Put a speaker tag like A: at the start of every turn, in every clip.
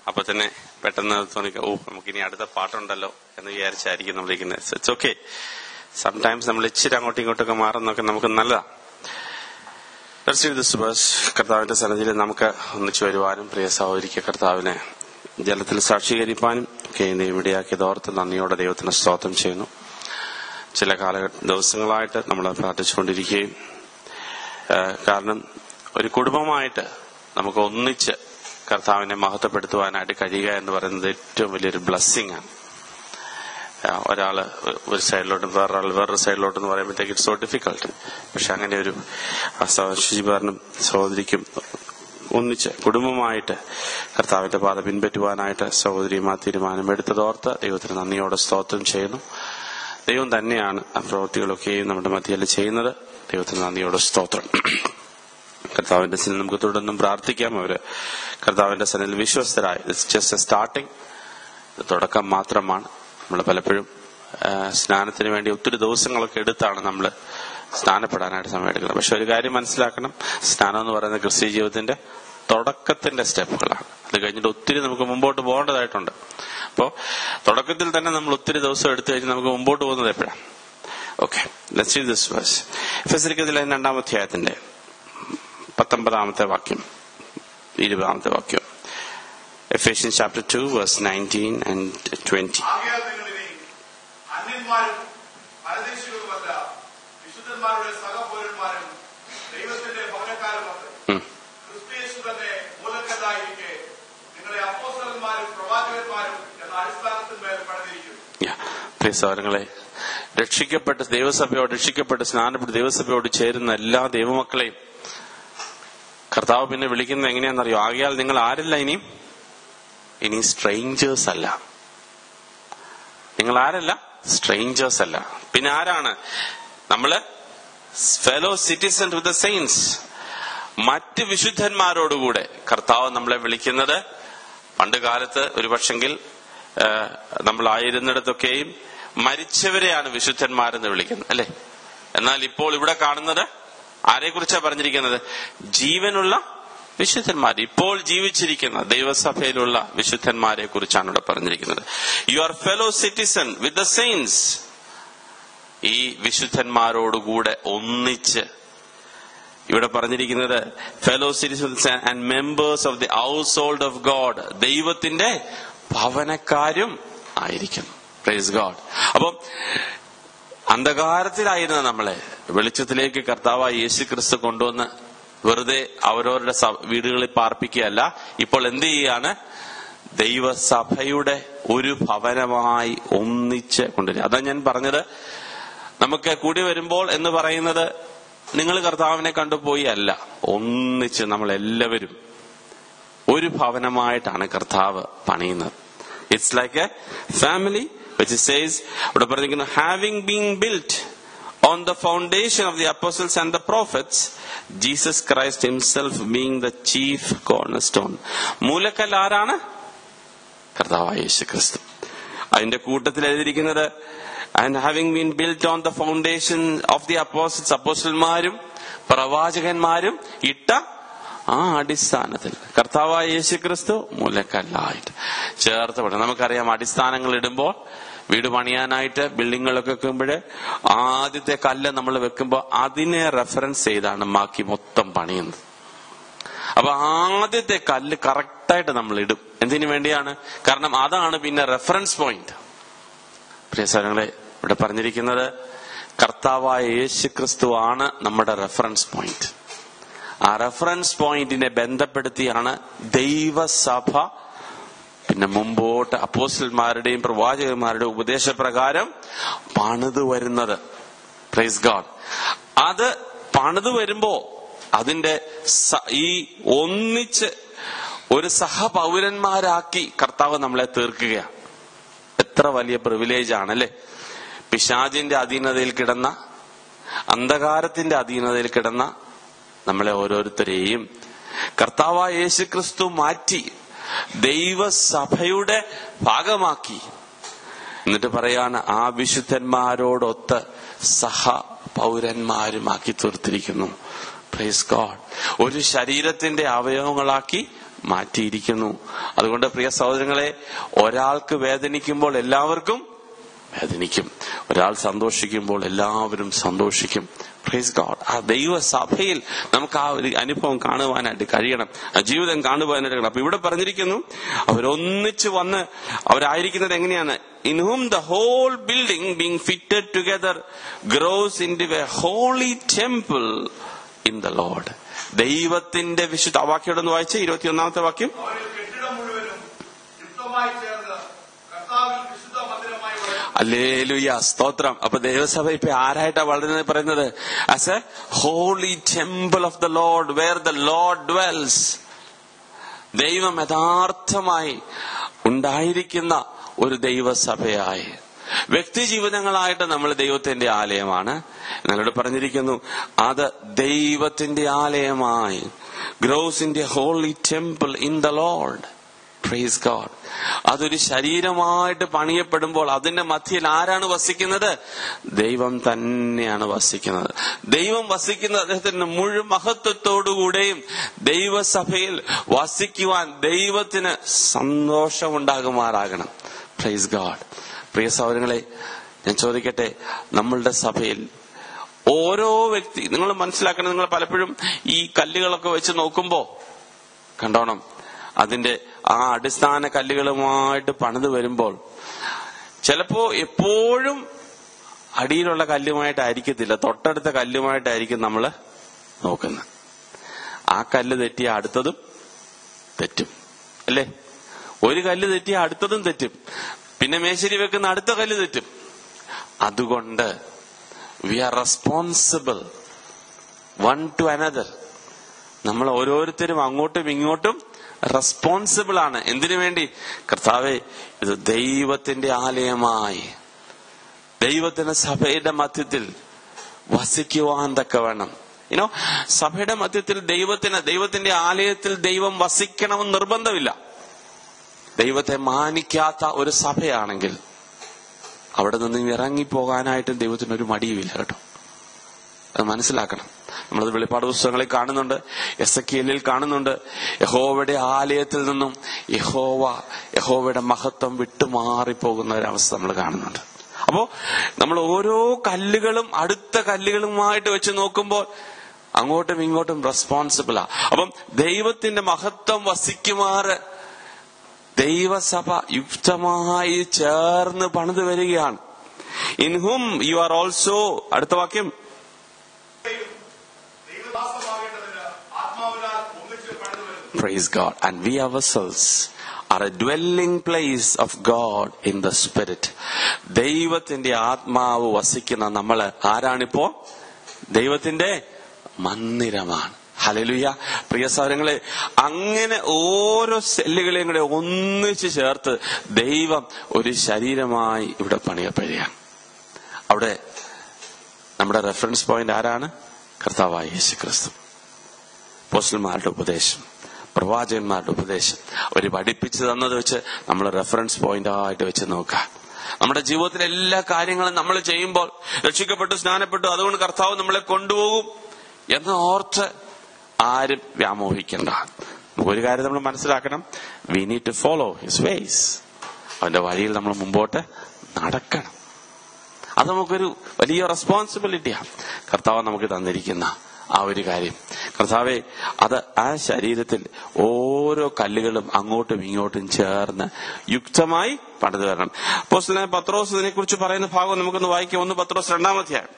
A: അപ്പൊ തന്നെ പെട്ടെന്ന് തോന്നി ഓ നമുക്ക് ഇനി അടുത്ത പാട്ടുണ്ടല്ലോ എന്ന് വിചാരിച്ചായിരിക്കും നമ്മളിരിക്കുന്നത് ഇറ്റ്സ് ഓക്കെ സംടൈംസ് നമ്മൾ ഇച്ചിരി അങ്ങോട്ടും ഇങ്ങോട്ടൊക്കെ മാറുന്നൊക്കെ നമുക്ക് നല്ലതാ ദിസ് ബസ് കർത്താവിന്റെ സന്നിധിയിൽ നമുക്ക് ഒന്നിച്ചു വരുവാനും പ്രിയ സഹോദരിക്ക് കർത്താവിനെ ജലത്തിൽ സാക്ഷീകരിക്കാനും ഒക്കെ ഇവിടെയാക്കിയത് ഓർത്ത് നന്ദിയോടെ ദൈവത്തിന് സ്തോത്രം ചെയ്യുന്നു ചില കാല ദിവസങ്ങളായിട്ട് നമ്മൾ പ്രാർത്ഥിച്ചുകൊണ്ടിരിക്കുകയും ഏഹ് കാരണം ഒരു കുടുംബമായിട്ട് നമുക്ക് ഒന്നിച്ച് കർത്താവിനെ മഹത്വപ്പെടുത്തുവാനായിട്ട് കഴിയുക എന്ന് പറയുന്നത് ഏറ്റവും വലിയൊരു ബ്ലസ്സിംഗ് ആണ് ഏഹ് ഒരാള് ഒരു സൈഡിലോട്ടും വേറൊരാൾ വേറൊരു സൈഡിലോട്ടും എന്ന് പറയുമ്പോഴത്തേക്ക് ഇറ്റ്സ് സോ ഡിഫിക്കൾട്ട് പക്ഷെ അങ്ങനെ ഒരു ശുചിപാരനും സഹോദരിക്കും ഒന്നിച്ച് കുടുംബമായിട്ട് കർത്താവിന്റെ പാത പിൻപറ്റുവാനായിട്ട് സഹോദരിയും ആ തീരുമാനം എടുത്തതോർത്ത് ദൈവത്തിന് നന്ദിയോടെ സ്തോത്രം ചെയ്യുന്നു ദൈവം തന്നെയാണ് ആ പ്രവൃത്തികളൊക്കെയും നമ്മുടെ മധ്യയിൽ ചെയ്യുന്നത് ദൈവത്തിന് നന്ദിയോടെ സ്തോത്രം കർത്താവിന്റെ സന്നിധി നമുക്ക് തുടർന്നും പ്രാർത്ഥിക്കാം അവര് കർത്താവിന്റെ സന്നിധിയിൽ വിശ്വസ്തരായി ജസ്റ്റ് എ സ്റ്റാർട്ടിങ് തുടക്കം മാത്രമാണ് നമ്മൾ പലപ്പോഴും ആ, സ്നാനത്തിന് വേണ്ടി ഒത്തിരി ദിവസങ്ങളൊക്കെ എടുത്താണ് നമ്മൾ സ്നാനപ്പെടാനായിട്ട് സമയമെടുക്കുന്നത് പക്ഷെ ഒരു കാര്യം മനസ്സിലാക്കണം സ്നാനം എന്ന് പറയുന്നത് ക്രിസ്ത്യ ജീവിതത്തിന്റെ തുടക്കത്തിന്റെ സ്റ്റെപ്പുകളാണ് അത് കഴിഞ്ഞിട്ട് ഒത്തിരി നമുക്ക് മുമ്പോട്ട് പോകേണ്ടതായിട്ടുണ്ട് അപ്പോ തുടക്കത്തിൽ തന്നെ നമ്മൾ ഒത്തിരി ദിവസം എടുത്തു കഴിഞ്ഞ് നമുക്ക് മുമ്പോട്ട് പോകുന്നത് എപ്പോഴാണ് ഓക്കെ ലെറ്റ്സ് ദിസ് വേഴ്സ് ഫെസിലിക്കത്തിലെ രണ്ടാം അധ്യായത്തിന്റെ പത്തൊമ്പതാമത്തെ വാക്യം ഇരുപതാമത്തെ വാക്യം Ephesian chapter two verse nineteen and twenty
B: ആകയാൽ നിങ്ങൾ ഇനി അന്യന്മാരും പരദേശികളുമല്ല വിശുദ്ധന്മാരുടെ സഹപൗരന്മാരും ദൈവത്തിന്റെ ഭവനക്കാരുമൊക്കെ ക്രിസ്തുയേശു തന്നെ മൂലക്കല്ലായിരിക്കെ നിങ്ങളെ അപ്പോസ്തലന്മാരും പ്രവാചകന്മാരും എന്ന അടിസ്ഥാനത്തിന്മേൽ പണിതിരിക്കുന്നു
A: പ്രിയ സഹോദരങ്ങളെ രക്ഷിക്കപ്പെട്ട് ദൈവസഭയോട് രക്ഷിക്കപ്പെട്ട് സ്നാനപ്പെട്ട് ദൈവസഭയോട് ചേരുന്ന എല്ലാ ദൈവമക്കളെയും കർത്താവ് പിന്നെ വിളിക്കുന്നത് എങ്ങനെയാണെന്നറിയോ ആകയാൽ നിങ്ങൾ ആരല്ല ഇനിയും ഇനി സ്ട്രേഞ്ചേഴ്സ് അല്ല നിങ്ങൾ ആരല്ല സ്ട്രേഞ്ചേഴ്സ് അല്ല പിന്നെ ആരാണ് നമ്മള് fellow citizen with the saints മറ്റ് വിശുദ്ധന്മാരോടുകൂടെ കർത്താവ് നമ്മളെ വിളിക്കുന്നത് പണ്ട് കാലത്ത് ഒരു പക്ഷെങ്കിൽ നമ്മളായിരുന്നിടത്തൊക്കെയും മരിച്ചവരെയാണ് വിശുദ്ധന്മാരെന്ന് വിളിക്കുന്നത് അല്ലെ എന്നാൽ ഇപ്പോൾ ഇവിടെ കാണുന്നത് ആരെക്കുറിച്ചാണ് പറഞ്ഞിരിക്കുന്നത് ജീവനുള്ള വിശുദ്ധന്മാർ ഇപ്പോൾ ജീവിച്ചിരിക്കുന്ന ദൈവസഭയിലുള്ള വിശുദ്ധന്മാരെ കുറിച്ചാണ് ഇവിടെ പറഞ്ഞിരിക്കുന്നത് you are fellow citizen with the saints ഈ വിശുദ്ധന്മാരോടുകൂടെ ഒന്നിച്ച് ഇവിടെ പറഞ്ഞിരിക്കുന്നത് fellow citizens and members of the household of God ദൈവത്തിന്റെ ഭവനക്കാരും ആയിരിക്കുന്നു പ്രൈസ് ഗോഡ് അപ്പം അന്ധകാരത്തിലായിരുന്ന നമ്മളെ വെളിച്ചത്തിലേക്ക് കർത്താവായ യേശു ക്രിസ്തു കൊണ്ടുവന്ന് വെറുതെ അവരവരുടെ സ- വീടുകളിൽ പാർപ്പിക്കുകയല്ല ഇപ്പോൾ എന്ത് ചെയ്യാണ് ദൈവസഭയുടെ ഒരു ഭവനമായി ഒന്നിച്ച് കൊണ്ടുവരിക അതാ ഞാൻ പറഞ്ഞത് നമുക്ക് കൂടി വരുമ്പോൾ എന്ന് പറയുന്നത് നിങ്ങൾ കർത്താവിനെ കണ്ടുപോയി അല്ല ഒന്നിച്ച് നമ്മൾ എല്ലാവരും ഒരു ഭവനമായിട്ടാണ് കർത്താവ് പണിയുന്നത് it's like a family which says ഇവിടെ പറഞ്ഞിരിക്കുന്നു having being built on the foundation of the apostles and the prophets Jesus Christ himself being the chief corner stone മൂലക്കല്ല് ആരാണ് കർത്താവായ യേശു ക്രിസ്തു അതിന്റെ കൂട്ടത്തിൽ എഴുതിയിരിക്കുന്നത് and having been built on the foundation of the apostles അപ്പോസ്റ്റൽമാരും പ്രവാചകന്മാരും ഇട്ട ആ അടിസ്ഥാനത്തിൽ കർത്താവായ യേശു ക്രിസ്തു മൂലക്കല്ലായിട്ട് ചേർത്ത് പഠനം നമുക്കറിയാം അടിസ്ഥാനങ്ങൾ ഇടുമ്പോൾ വീട് പണിയാനായിട്ട് ബിൽഡിങ്ങുകളൊക്കെ വെക്കുമ്പോൾ ആദ്യത്തെ കല്ല് നമ്മൾ വെക്കുമ്പോൾ അതിനെ റെഫറൻസ് ചെയ്താണ് ബാക്കി മൊത്തം പണിയുന്നത് അപ്പൊ ആദ്യത്തെ കല്ല് കറക്റ്റായിട്ട് നമ്മൾ ഇടും എന്തിനു വേണ്ടിയാണ് കാരണം അതാണ് പിന്നെ റെഫറൻസ് പോയിന്റ് പ്രിയ സ്ഥലങ്ങളെ ഇവിടെ പറഞ്ഞിരിക്കുന്നത് കർത്താവായ യേശു ക്രിസ്തു ആണ് നമ്മുടെ റെഫറൻസ് പോയിന്റ് ആ റെഫറൻസ് പോയിന്റിനെ ബന്ധപ്പെടുത്തിയാണ് ദൈവസഭ പിന്നെ മുമ്പോട്ട് അപ്പോസ്റ്റൽമാരുടെയും പ്രവാചകന്മാരുടെയും ഉപദേശപ്രകാരം പണിതു വരുന്നത് പ്രൈസ് ഗാഡ് അത് പണിതു വരുമ്പോ അതിന്റെ സ- ഈ ഒന്നിച്ച് ഒരു സഹപൗരന്മാരാക്കി കർത്താവ് നമ്മളെ തീർക്കുകയാണ് എത്ര വലിയ പ്രിവിലേജ് ആണല്ലേ പിശാചിന്റെ അധീനതയിൽ കിടന്ന അന്ധകാരത്തിന്റെ അധീനതയിൽ കിടന്ന നമ്മളെ ഓരോരുത്തരെയും കർത്താവായ യേശു ക്രിസ്തു മാറ്റി ദൈവസഭയുടെ ഭാഗമാക്കി എന്നിട്ട് പറയാണ് ആ വിശുദ്ധന്മാരോടൊത്ത് സഹ പൗരന്മാരുമാക്കി തീർത്തിരിക്കുന്നു പ്രൈസ് ഗോഡ് ഒരു ശരീരത്തിന്റെ അവയവങ്ങളാക്കി മാറ്റിയിരിക്കുന്നു അതുകൊണ്ട് പ്രിയ സഹോദരങ്ങളെ ഒരാൾക്ക് വേദനിക്കുമ്പോൾ എല്ലാവർക്കും വേദനിക്കും ഒരാൾ സന്തോഷിക്കുമ്പോൾ എല്ലാവരും സന്തോഷിക്കും പ്രൈസ് ഗോഡ് ആ ദൈവസഭയിൽ നമുക്ക് ആ ഒരു അനുഭവം കാണുവാനായിട്ട് കഴിയണം ആ ജീവിതം കാണുവാനായിട്ട് കഴിയണം അപ്പൊ ഇവിടെ പറഞ്ഞിരിക്കുന്നു അവരൊന്നിച്ച് വന്ന് അവരായിരിക്കുന്നത് എങ്ങനെയാണ് in whom the whole building being fitted together grows into a holy temple in the load ദൈവത്തിന്റെ വിശുദ്ധ ആ വാക്യം ഒന്ന് വായിച്ച ഇരുപത്തിയൊന്നാമത്തെ വാക്യം
B: അവരിൽ കെട്ടിടം മുഴുവനും യുക്തമായി ചേർന്ന് കർത്താവിൽ വിശുദ്ധ മന്ദിരമായി വളരും
A: അല്ലേലുയ സ്തോത്രം അപ്പൊ ദൈവസഭ ഇപ്പൊ ആരായിട്ടാ വളരുന്നത് പറയുന്നത് as a holy temple of the lord where the lord dwells ദൈവം യഥാർത്ഥമായി ഉണ്ടായിരിക്കുന്ന ഒരു ദൈവസഭയായി വ്യക്തി ജീവിതങ്ങളായിട്ട് നമ്മൾ ദൈവത്തിന്റെ ആലയമാണ് എന്നോട് പറഞ്ഞിരിക്കുന്നു അത് ദൈവത്തിന്റെ ആലയമായി grows in the holy temple in the lord praise God അതൊരു ശരീരമായിട്ട് പണിയപ്പെടുമ്പോൾ അതിന്റെ മധ്യയിൽ ആരാണ് വസിക്കുന്നത് ദൈവം തന്നെയാണ് വസിക്കുന്നത് ദൈവം വസിക്കുന്ന അദ്ദേഹത്തിന്റെ മുഴു മഹത്വത്തോടുകൂടെയും ദൈവസഭയിൽ വസിക്കുവാൻ ദൈവത്തിന് സന്തോഷമുണ്ടാകുമാറാകണം പ്രൈസ് ഗോഡ് പ്രിയ സഹോദരങ്ങളെ ഞാൻ ചോദിക്കട്ടെ നമ്മളുടെ സഭയിൽ ഓരോ വ്യക്തി നിങ്ങൾ മനസ്സിലാക്കണം നിങ്ങൾ പലപ്പോഴും ഈ കല്ലുകളൊക്കെ വെച്ച് നോക്കുമ്പോ കണ്ടോണം അതിന്റെ ആ അടിസ്ഥാന കല്ലുകളുമായിട്ട് പണിത് വരുമ്പോൾ ചിലപ്പോ എപ്പോഴും അടിയിലുള്ള കല്ലുമായിട്ടായിരിക്കത്തില്ല തൊട്ടടുത്ത കല്ലുമായിട്ടായിരിക്കും നമ്മൾ നോക്കുന്നത് ആ കല്ല് തെറ്റിയ അടുത്തതും തെറ്റും അല്ലേ ഒരു കല്ല് തെറ്റിയ അടുത്തതും തെറ്റും പിന്നെ മേശരി വെക്കുന്ന അടുത്ത കല്ല് തെറ്റും അതുകൊണ്ട് we are responsible one to another നമ്മൾ ഓരോരുത്തരും അങ്ങോട്ടും ഇങ്ങോട്ടും റെസ്പോൺസിബിൾ ആണ് എന്തിനു വേണ്ടി കർത്താവെ ഇത് ദൈവത്തിന്റെ ആലയമായി ദൈവത്തിന്റെ സഭയുടെ മധ്യത്തിൽ വസിക്കുവാൻ തക്കവണ്ണം ഇനോ സഭയുടെ മധ്യത്തിൽ ദൈവത്തിന് ദൈവത്തിന്റെ ആലയത്തിൽ ദൈവം വസിക്കണമെന്ന് നിർബന്ധമില്ല ദൈവത്തെ മാനിക്കാത്ത ഒരു സഭയാണെങ്കിൽ അവിടെ നിന്ന് ഇറങ്ങിപ്പോകാനായിട്ടും ദൈവത്തിന് ഒരു മടിയുമില്ല കേട്ടോ അത് മനസ്സിലാക്കണം നമ്മളത് വെളിപ്പാട് പുസ്തകങ്ങളിൽ കാണുന്നുണ്ട് എസ് എ കെലിൽ കാണുന്നുണ്ട് യഹോവയുടെ ആലയത്തിൽ നിന്നും യഹോവ യഹോവയുടെ മഹത്വം വിട്ടുമാറിപ്പോകുന്ന ഒരവസ്ഥ നമ്മൾ കാണുന്നുണ്ട് അപ്പോ നമ്മൾ ഓരോ കല്ലുകളും അടുത്ത കല്ലുകളുമായിട്ട് വെച്ച് നോക്കുമ്പോൾ അങ്ങോട്ടും ഇങ്ങോട്ടും റെസ്പോൺസിബിളാ അപ്പം ദൈവത്തിന്റെ മഹത്വം വസിക്കുമാറ് ദൈവസഭ യുക്തമായി ചേർന്ന് പണിത് വരികയാണ് in whom you are also അടുത്ത വാക്യം
B: ദൈവദാസമാകേണ്ടതിന് ആത്മാവിനാൽ ഒന്നിച്ച് പണിതു വരുന്നു
A: Praise God. And we ourselves are a dwelling place of God in the Spirit. ദൈവത്തിന്റെ ആത്മാവ് വസിക്കുന്ന നമ്മൾ ആരാണിപ്പോ ദൈവത്തിന്റെ മന്ദിരമാണ് ഹലലുയ പ്രിയ സഹോദരങ്ങളെ അങ്ങനെ ഓരോ സെല്ലുകളെയും കൂടെ ഒന്നിച്ച് ചേർത്ത് ദൈവം ഒരു ശരീരമായി ഇവിടെ പണിയപ്പെടുകയാണ് അവിടെ നമ്മുടെ റെഫറൻസ് പോയിന്റ് ആരാണ് കർത്താവായ യേശു ക്രിസ്തു പോസ്റ്റൽമാരുടെ ഉപദേശം പ്രവാചകന്മാരുടെ ഉപദേശം അവർ പഠിപ്പിച്ചു തന്നത് വെച്ച് നമ്മൾ റെഫറൻസ് പോയിന്റ് ആയിട്ട് വെച്ച് നോക്കുക നമ്മുടെ ജീവിതത്തിലെ എല്ലാ കാര്യങ്ങളും നമ്മൾ ചെയ്യുമ്പോൾ രക്ഷിക്കപ്പെട്ടു സ്നാനപ്പെട്ടു അതുകൊണ്ട് കർത്താവ് നമ്മളെ കൊണ്ടുപോകും എന്ന് ഓർത്ത് ആരും വ്യാമോഹിക്കണ്ട ഒരു കാര്യം നമ്മൾ മനസ്സിലാക്കണം we need to follow his ways അവന്റെ വഴിയിൽ നമ്മൾ മുമ്പോട്ട് നടക്കണം അത് നമുക്കൊരു വലിയ റെസ്പോൺസിബിലിറ്റിയാണ് കർത്താവ് നമുക്ക് തന്നിരിക്കുന്ന ആ ഒരു കാര്യം കർത്താവെ അത് ആ ശരീരത്തിൽ ഓരോ കല്ലുകളും അങ്ങോട്ടും ഇങ്ങോട്ടും ചേർന്ന് യുക്തമായി പണിതു വരണം അപ്പോൾ പത്രോസ് ഇതിനെ കുറിച്ച് പറയുന്ന ഭാഗം നമുക്കൊന്ന് വായിക്കാം ഒന്ന് പത്രോസ് രണ്ടാമധ്യായം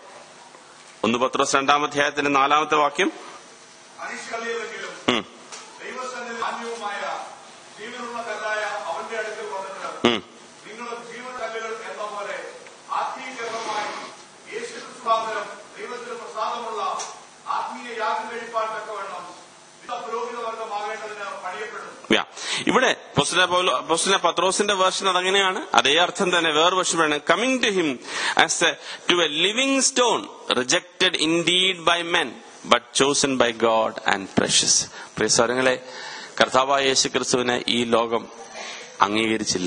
A: ഒന്ന് പത്രോസ് രണ്ടാമധ്യായത്തിന്റെ നാലാമത്തെ വാക്യം
B: അനിഷ്കല്യമെങ്കിലും
A: ഉം,
B: ദൈവസന്നിധി മാന്യവുമായ ജീവനുള്ള കല്ലായ അവന്റെ അടുക്കൽ വന്നിട്ട്
A: ഉം.
B: നിങ്ങളും ജീവൻ കല്ലുകൾ എന്ന പോലെ ആത്മീയകരമായി യേശുക്രിസ്തുവാന്തരം ദൈവത്തിന് പ്രസാദമുള്ള ആത്മീയ യാഗം കഴിപ്പാൻ തക്കവണ്ണം വിധ പുരോഹിതവർഗമാകേണ്ടതിന് പണിയപ്പെടുന്നു
A: Yeah. ഇവിടെ അപ്പോസ്തലനായ പൗലോ- അപ്പോസ്തലനായ പത്രോസിന്റെ വേർഷൻ അതങ്ങനെയാണ് അതേ അർത്ഥം തന്നെ വേറെ വർഷമാണ് coming to him as a to a living stone rejected indeed by men but chosen by God and precious പ്രിയ സ്വരങ്ങളെ കർത്താവായ യേശു ക്രിസ്തുവിനെ ഈ ലോകം അംഗീകരിച്ചില്ല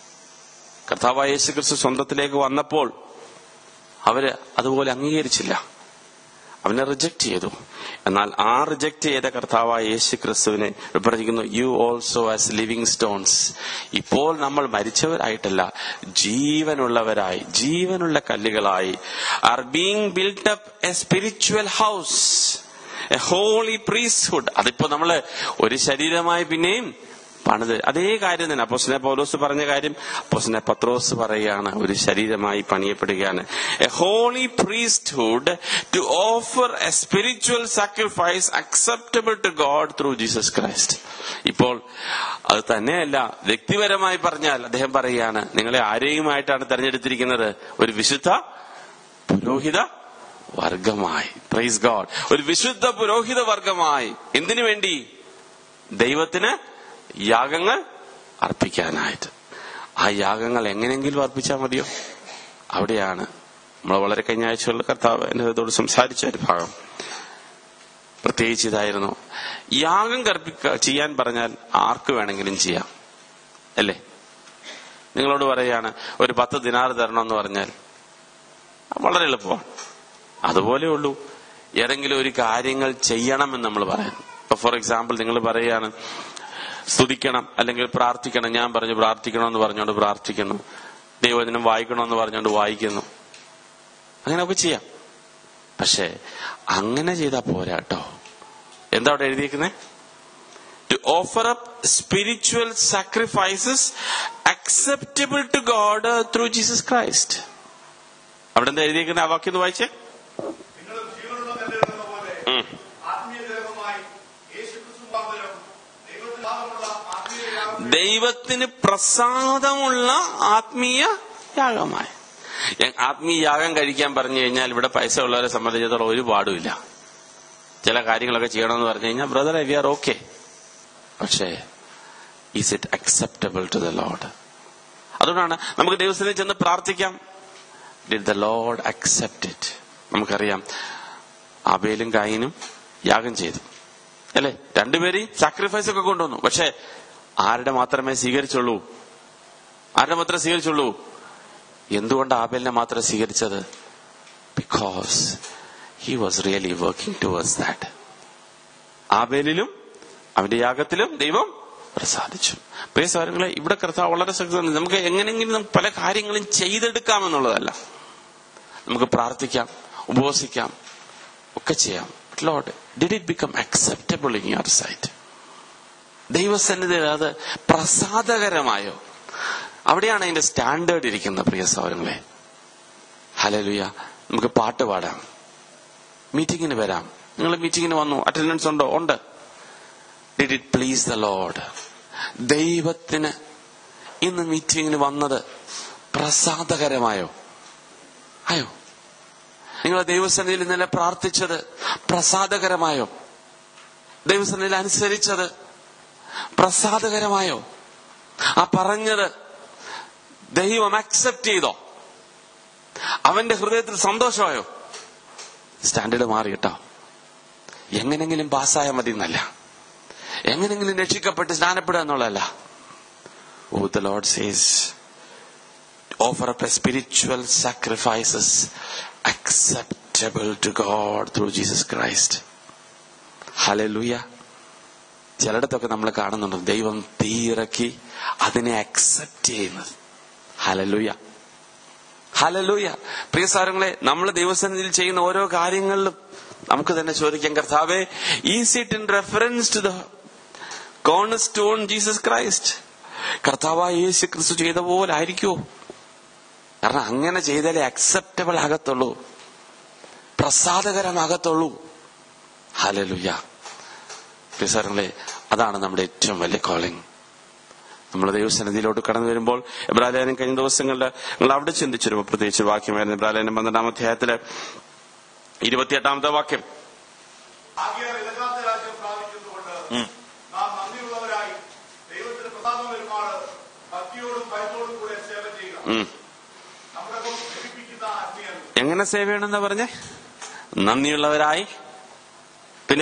A: കർത്താവായ യേശു ക്രിസ്തു സ്വന്തത്തിലേക്ക് വന്നപ്പോൾ അവര് അതുപോലെ അംഗീകരിച്ചില്ല അവനെ റിജക്ട് ചെയ്തു എന്നാൽ ആ റിജക്ട് ചെയ്ത കർത്താവായ യേശു ക്രിസ്തുവിനെ പറഞ്ഞിരിക്കുന്നു you also as living stones ഇപ്പോൾ നമ്മൾ മരിച്ചവരായിട്ടല്ല ജീവനുള്ളവരായി ജീവനുള്ള കല്ലുകളായി are being built up a spiritual house a holy priesthood അതിപ്പോ നമ്മള് ഒരു ശരീരമായി പിന്നെയും പണിത് അതേ കാര്യം തന്നെ അപ്പോസിനെ പൗലോസ് പറഞ്ഞ കാര്യം അപ്പോസിനെ പത്രോസ് പറയുകയാണ് ഒരു ശരീരമായി പണിയപ്പെടുകയാണ് a holy priesthood to offer a spiritual sacrifice acceptable to God through Jesus Christ ഇപ്പോൾ അത് തന്നെയല്ല വ്യക്തിപരമായി പറഞ്ഞാൽ അദ്ദേഹം പറയുകയാണ് നിങ്ങളെ ആരെയുമായിട്ടാണ് തെരഞ്ഞെടുത്തിരിക്കുന്നത് ഒരു വിശുദ്ധ പുരോഹിത വർഗമായി പ്രൈസ് ഗോഡ് ഒരു വിശുദ്ധ പുരോഹിത വർഗമായി എന്തിനു വേണ്ടി ദൈവത്തിന് യാഗങ്ങൾ അർപ്പിക്കാനായിട്ട് ആ യാഗങ്ങൾ എങ്ങനെയെങ്കിലും അർപ്പിച്ചാൽ മതിയോ അവിടെയാണ് നമ്മൾ വളരെ കഴിഞ്ഞ ആഴ്ചകളിൽ കർത്താവ് എന്നതോട് സംസാരിച്ച ഒരു ഭാഗം പ്രത്യേകിച്ച് ഇതായിരുന്നു യാഗം കർപ്പിക്ക ചെയ്യാൻ പറഞ്ഞാൽ ആർക്ക് വേണമെങ്കിലും ചെയ്യാം അല്ലേ നിങ്ങളോട് പറയുകയാണ് ഒരു പത്ത് ദിനാറ് തരണമെന്ന് പറഞ്ഞാൽ വളരെ എളുപ്പമാണ് അതുപോലെ ഉള്ളൂ ഏതെങ്കിലും ഒരു കാര്യങ്ങൾ ചെയ്യണമെന്ന് നമ്മൾ പറയുന്നു ഇപ്പൊ ഫോർ എക്സാമ്പിൾ നിങ്ങൾ പറയുകയാണ് സ്തുതിക്കണം അല്ലെങ്കിൽ പ്രാർത്ഥിക്കണം ഞാൻ പറഞ്ഞു പ്രാർത്ഥിക്കണമെന്ന് പറഞ്ഞുകൊണ്ട് പ്രാർത്ഥിക്കുന്നു ദൈവദിനം വായിക്കണമെന്ന് പറഞ്ഞുകൊണ്ട് വായിക്കുന്നു അങ്ങനെയൊക്കെ ചെയ്യാം പക്ഷേ അങ്ങനെ ചെയ്താൽ പോരാ കേട്ടോ എന്താ അവിടെ എഴുതിയിരിക്കുന്നത് to offer up spiritual sacrifices acceptable to God through Jesus Christ അവിടെ എന്താ എഴുതിയിരിക്കുന്നത് ആ വാക്യം ഒന്ന് വായിച്ചേ
B: നിങ്ങൾ ജീവനുള്ള കല്ലെടുക്കുന്ന പോലെ
A: ഉം.
B: ആത്മീയ ദേഹമായി യേശുക്രിസ്തു മുഖാന്തരം ദൈവത്തിൽ ആകുമുള്ള ആത്മീയ യാഗം
A: ദൈവത്തിന് പ്രസാദമുള്ള ആത്മീയ യാഗമായി ഞാൻ ആത്മീയ യാഗം കഴിക്കാൻ പറഞ്ഞു കഴിഞ്ഞാൽ ഇവിടെ പൈസ ഉള്ളവരെ സംബന്ധിച്ചിടത്തോളം ഒരു പാടുമില്ല ചില കാര്യങ്ങളൊക്കെ ചെയ്യണമെന്ന് പറഞ്ഞു കഴിഞ്ഞാൽ ബ്രദർ വി ആർ ഓക്കെ പക്ഷേ is it acceptable to the Lord അതുകൊണ്ടാണ് നമുക്ക് ദൈവത്തിന് ചെന്ന് പ്രാർത്ഥിക്കാം did the Lord accept it നമുക്കറിയാം ആബേലും കായിനും യാഗം ചെയ്തു അല്ലെ രണ്ടുപേരെയും സാക്രിഫൈസ് ഒക്കെ കൊണ്ടുവന്നു പക്ഷെ ആരുടെ മാത്രമേ സ്വീകരിച്ചുള്ളൂ ആരുടെ മാത്രമേ സ്വീകരിച്ചുള്ളൂ എന്തുകൊണ്ട് ആബേലിനെ മാത്രം സ്വീകരിച്ചത് because he was really working towards that ആബേലിലും അവന്റെ യാഗത്തിലും ദൈവം പ്രസാദിച്ചു പ്രിയ സഹോദരങ്ങളെ ഇവിടെ കർത്താവ് വളരെ ശക്തമാണ് നമുക്ക് എങ്ങനെയെങ്കിലും നമുക്ക് പല കാര്യങ്ങളും ചെയ്തെടുക്കാമെന്നുള്ളതല്ല നമുക്ക് പ്രാർത്ഥിക്കാം ഉപവസിക്കാം ഒക്കെ ചെയ്യാം Lord did it become acceptable in your sight ദൈവസന്നിധിയിൽ അത് പ്രസാദകരമായോ അവിടെയാണ് അതിന്റെ സ്റ്റാൻഡേർഡ് ഇരിക്കുന്നത് പ്രിയ സഹോദരങ്ങളെ ഹലലുയ നമുക്ക് പാട്ട് പാടാം മീറ്റിങ്ങിന് വരാം നിങ്ങൾ മീറ്റിങ്ങിന് വന്നു അറ്റൻഡൻസ് ഉണ്ടോ ഉണ്ട് did it please the Lord ദൈവത്തിന് ഇന്ന് മീറ്റിങ്ങിന് വന്നത് പ്രസാദകരമായോ ആയോ നിങ്ങൾ ദൈവസന്നിധിയിൽ ഇന്നലെ പ്രാർത്ഥിച്ചത് പ്രസാദകരമായോ ദൈവസന്നിധിയിൽ അനുസരിച്ചത് പ്രസാദകരമായോ ആ പറഞ്ഞത് ദൈവം അക്സെപ്റ്റ് ചെയ്തോ അവന്റെ ഹൃദയത്തിൽ സന്തോഷമായോ സ്റ്റാൻഡേർഡ് മാറി കേട്ടോ എങ്ങനെങ്കിലും പാസ്സായാൽ മതി എന്നല്ല എങ്ങനെങ്കിലും രക്ഷിക്കപ്പെട്ട് സ്നാനപ്പെടുക എന്നുള്ളതല്ല oh the Lord says offer up a spiritual sacrifices acceptable to God through Jesus Christ hallelujah ചിലയിടത്തൊക്കെ നമ്മൾ കാണുന്നുണ്ട് ദൈവം തീയിറക്കി അതിനെ അക്സെപ്റ്റ് ചെയ്യുന്നത് ഹലലുയ ഹലലൂയ പ്രിയ സാരങ്ങളെ നമ്മൾ ദൈവസന്നിധിയിൽ ചെയ്യുന്ന ഓരോ കാര്യങ്ങളിലും നമുക്ക് തന്നെ ചോദിക്കാം കർത്താവേ is it in reference to the cornerstone Jesus Christ കർത്താവായ യേശു ക്രിസ്തു ചെയ്ത പോലെ ആയിരിക്കുമോ കാരണം അങ്ങനെ ചെയ്താലേ അക്സെപ്റ്റബിൾ ആകത്തുള്ളൂ പ്രസാദകരമാകത്തുള്ളൂ ഹലലുയ പ്രിയ സാരങ്ങളെ അതാണ് നമ്മുടെ ഏറ്റവും വലിയ കോളിംഗ് നമ്മൾ ദൈവസന്നിധിയിലോട്ട് കടന്നു വരുമ്പോൾ എബ്രാലേനും കഴിഞ്ഞ ദിവസങ്ങളിൽ നിങ്ങൾ അവിടെ ചിന്തിച്ചിരുമ്പോൾ പ്രത്യേകിച്ച് വാക്യമായിരുന്നു എബ്രാലേനും പന്ത്രണ്ടാം അധ്യായത്തില് ഇരുപത്തിയെട്ടാമത്തെ വാക്യം
B: ആകിയാൽ ഇടകാത്ത രാജ്യം പ്രാപിക്കുന്നതുകൊണ്ട്
A: ഉം.
B: നാം നന്ദിയുള്ളവരായി ദൈവത്തിന് പ്രസാദം വരുമാറ് ഭക്തിയോടും ഭയത്തോടും കൂടെ സേവ ചെയ്യുക
A: ഉം.
B: നമ്മുടെ മുഖം ലഭിപ്പിക്കുന്ന ആത്മീയത
A: എങ്ങനെ സേവ ചെയ്യണമെന്നാ പറഞ്ഞേ നന്ദിയുള്ളവരായി പിന്നെ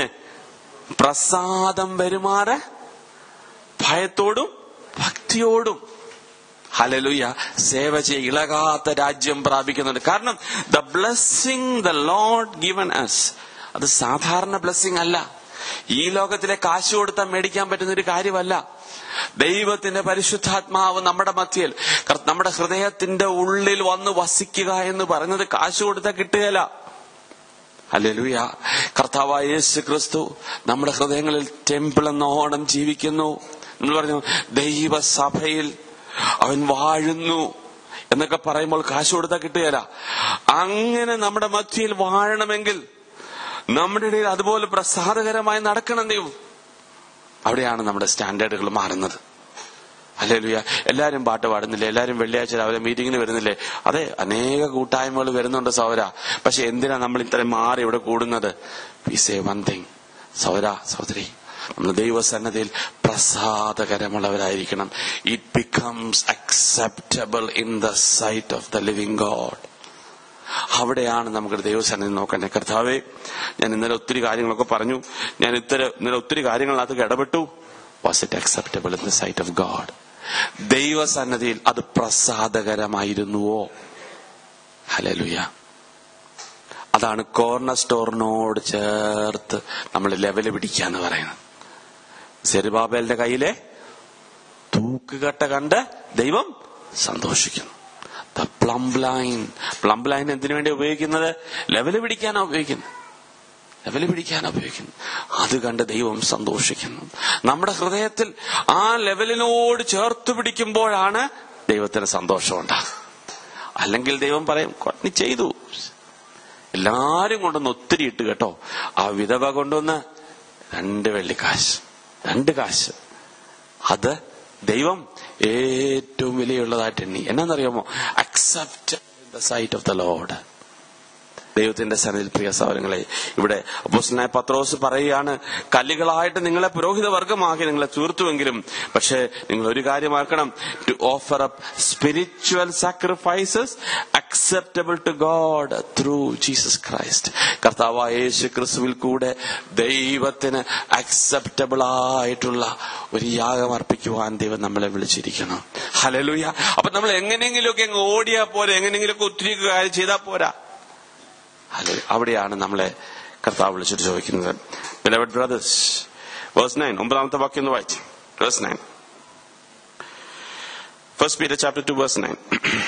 A: പ്രസാദം വരുമാറ് ഭയത്തോടും ഭക്തിയോടും ഹലലുയ സേവ ചെയ്യ ഇളകാത്ത രാജ്യം പ്രാപിക്കുന്നുണ്ട് കാരണം the blessing the Lord given us അത് സാധാരണ ബ്ലെസ്സിങ് അല്ല ഈ ലോകത്തിലെ കാശ് കൊടുത്താൽ മേടിക്കാൻ പറ്റുന്ന ഒരു കാര്യമല്ല ദൈവത്തിന്റെ പരിശുദ്ധാത്മാവ് നമ്മുടെ മധ്യയിൽ കർ- നമ്മുടെ ഹൃദയത്തിന്റെ ഉള്ളിൽ വന്ന് വസിക്കുക എന്ന് പറയുന്നത് കാശ് കൊടുത്താൽ കിട്ടുകയില്ല അല്ലെലുയ കർത്താവായ യേശു ക്രിസ്തു നമ്മുടെ ഹൃദയങ്ങളിൽ ടെമ്പിൾ എന്നോണം ജീവിക്കുന്നു നമ്മൾ പറഞ്ഞു ദൈവസഭയിൽ അവൻ വാഴുന്നു എന്നൊക്കെ പറയുമ്പോൾ കാശ് കൊടുത്താൽ കിട്ടുകയില്ല അങ്ങനെ നമ്മുടെ മധ്യയിൽ വാഴണമെങ്കിൽ നമ്മുടെ ഇടയിൽ അതുപോലെ പ്രസാദകരമായി നടക്കണം ദൈവം അവിടെയാണ് നമ്മുടെ സ്റ്റാൻഡേർഡുകൾ മാറുന്നത് അല്ലേലുയ എല്ലാരും പാട്ട് പാടുന്നില്ലേ എല്ലാരും വെള്ളിയാഴ്ച രാവിലെ മീറ്റിങ്ങിന് വരുന്നില്ലേ അതെ അനേക കൂട്ടായ്മകൾ വരുന്നുണ്ട് സൗര പക്ഷെ എന്തിനാ നമ്മൾ ഇത്രയും മാറി ഇവിടെ കൂടുന്നത് വി സേ വൺ തിങ് സൗര സൗദരി നമ്മൾ ദൈവസന്നതിയിൽ പ്രസാദകരമുള്ളവരായിരിക്കണം it becomes acceptable in the sight of the living God അവിടെയാണ് നമുക്ക് ദൈവസന്നിധി നോക്കേണ്ടത് കർത്താവെ ഞാൻ ഇന്നലെ ഒത്തിരി കാര്യങ്ങളൊക്കെ പറഞ്ഞു ഞാൻ ഇത്തരം ഇന്നലെ ഒത്തിരി കാര്യങ്ങളിനകത്ത് ഇടപെട്ടു was it acceptable in the sight of God ദൈവസന്നദ്ധിയിൽ അത് പ്രസാദകരമായിരുന്നുവോ ഹലലുയ അതാണ് കോർണർ സ്റ്റോറിനോട് ചേർത്ത് നമ്മൾ ലെവല് പിടിക്കുക എന്ന് പറയുന്നത് സെരുബാബേലിന്റെ കയ്യിലെ തൂക്കുകട്ട കണ്ട് ദൈവം സന്തോഷിക്കുന്നു the plumb line plumb line എന്തിനു വേണ്ടി ഉപയോഗിക്കുന്നത് ലെവല് പിടിക്കാനാ ഉപയോഗിക്കുന്നത് ലെവല് പിടിക്കാനാ ഉപയോഗിക്കുന്നത് അത് കണ്ട് ദൈവം സന്തോഷിക്കുന്നു നമ്മുടെ ഹൃദയത്തിൽ ആ ലെവലിനോട് ചേർത്ത് പിടിക്കുമ്പോഴാണ് ദൈവത്തിന് സന്തോഷം ഉണ്ടാകും അല്ലെങ്കിൽ ദൈവം പറയും "കൊ- നീ ചെയ്തു എല്ലാരും കൊണ്ടൊന്ന് ഒത്തിരി ഇട്ട് കേട്ടോ ആ വിധവ കൊണ്ടുവന്ന് രണ്ട് വെള്ളിക്കാശ് രണ്ട് കാശ് അത് ദൈവം ഏറ്റവും വിലയുള്ളതായിട്ട് എണ്ണി എന്നാന്നറിയാമോ accept the sight of the load ദൈവത്തിന്റെ സന്നിധിയിൽ പ്രിയ സഹോദരങ്ങളെ ഇവിടെ അപ്പോസ്റ്റലായ പത്രോസ് പറയുകയാണ് കല്ലുകളായിട്ട് നിങ്ങളെ പുരോഹിത വർഗമാക്കി നിങ്ങളെ തീർത്തുവെങ്കിലും പക്ഷേ നിങ്ങൾ ഒരു കാര്യമാക്കണം to offer up spiritual sacrifices acceptable to God through Jesus Christ കർത്താവായ യേശു ക്രിസ്തുവിൽ കൂടെ ദൈവത്തിന് അക്സെപ്റ്റബിൾ ആയിട്ടുള്ള ഒരു യാഗം അർപ്പിക്കുവാൻ ദൈവം നമ്മളെ വിളിച്ചിരിക്കണം ഹലലുയ അപ്പൊ നമ്മൾ എങ്ങനെയെങ്കിലുമൊക്കെ അങ്ങ് ഓടിയാ പോരാ എങ്ങനെയെങ്കിലുമൊക്കെ ഒത്തിരി കാര്യം ചെയ്താൽ പോരാ അല്ലെ അവിടെയാണ് നമ്മളെ കർത്താവ് വിളിച്ചിട്ട് ചോദിക്കുന്നത് ബിലവഡ് ബ്രദേഴ്സ് വേഴ്സ് നയൻ ഒമ്പതാമത്തെ വാക്യം ഒന്ന് വായിച്ചു verse nine first period chapter two verse nine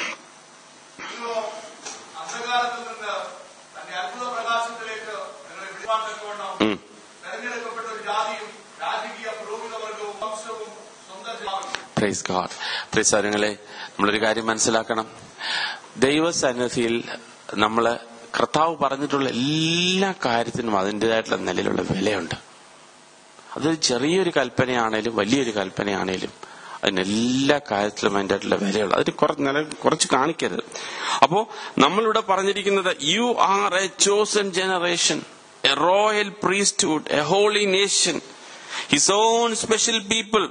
B: ഇതോ അന്ധകാരത്തിൽ നിന്ന് തന്റെ അത്ഭുത പ്രകാശത്തിലേക്ക് നിങ്ങളെ വിടുവാൻ തക്കവണ്ണം തെരഞ്ഞെടുക്കപ്പെട്ട ഒരു ജാതിയും രാജകീയ പുരോഹിത വർഗവും വംശവും സ്വന്തം ജാതിയും
A: പ്രൈസ് ഗാഡ് പ്രൈസ് കാര്യങ്ങളെ നമ്മളൊരു കാര്യം മനസ്സിലാക്കണം ദൈവസന്നിധിയിൽ നമ്മള് കർത്താവ് പറഞ്ഞിട്ടുള്ള എല്ലാ കാര്യത്തിനും അതിൻ്റെതായിട്ടുള്ള നിലയിലുള്ള വിലയുണ്ട് അതൊരു ചെറിയൊരു കൽപ്പനയാണേലും വലിയൊരു കൽപ്പനയാണേലും അതിന് എല്ലാ കാര്യത്തിലും അതിൻ്റെതായിട്ടുള്ള വിലയുള്ളു അതിന് കുറച്ച് നില കുറച്ച് കാണിക്കരുത് അപ്പോ നമ്മളിവിടെ പറഞ്ഞിരിക്കുന്നത് you are a chosen generation a royal priesthood a holy nation his own special people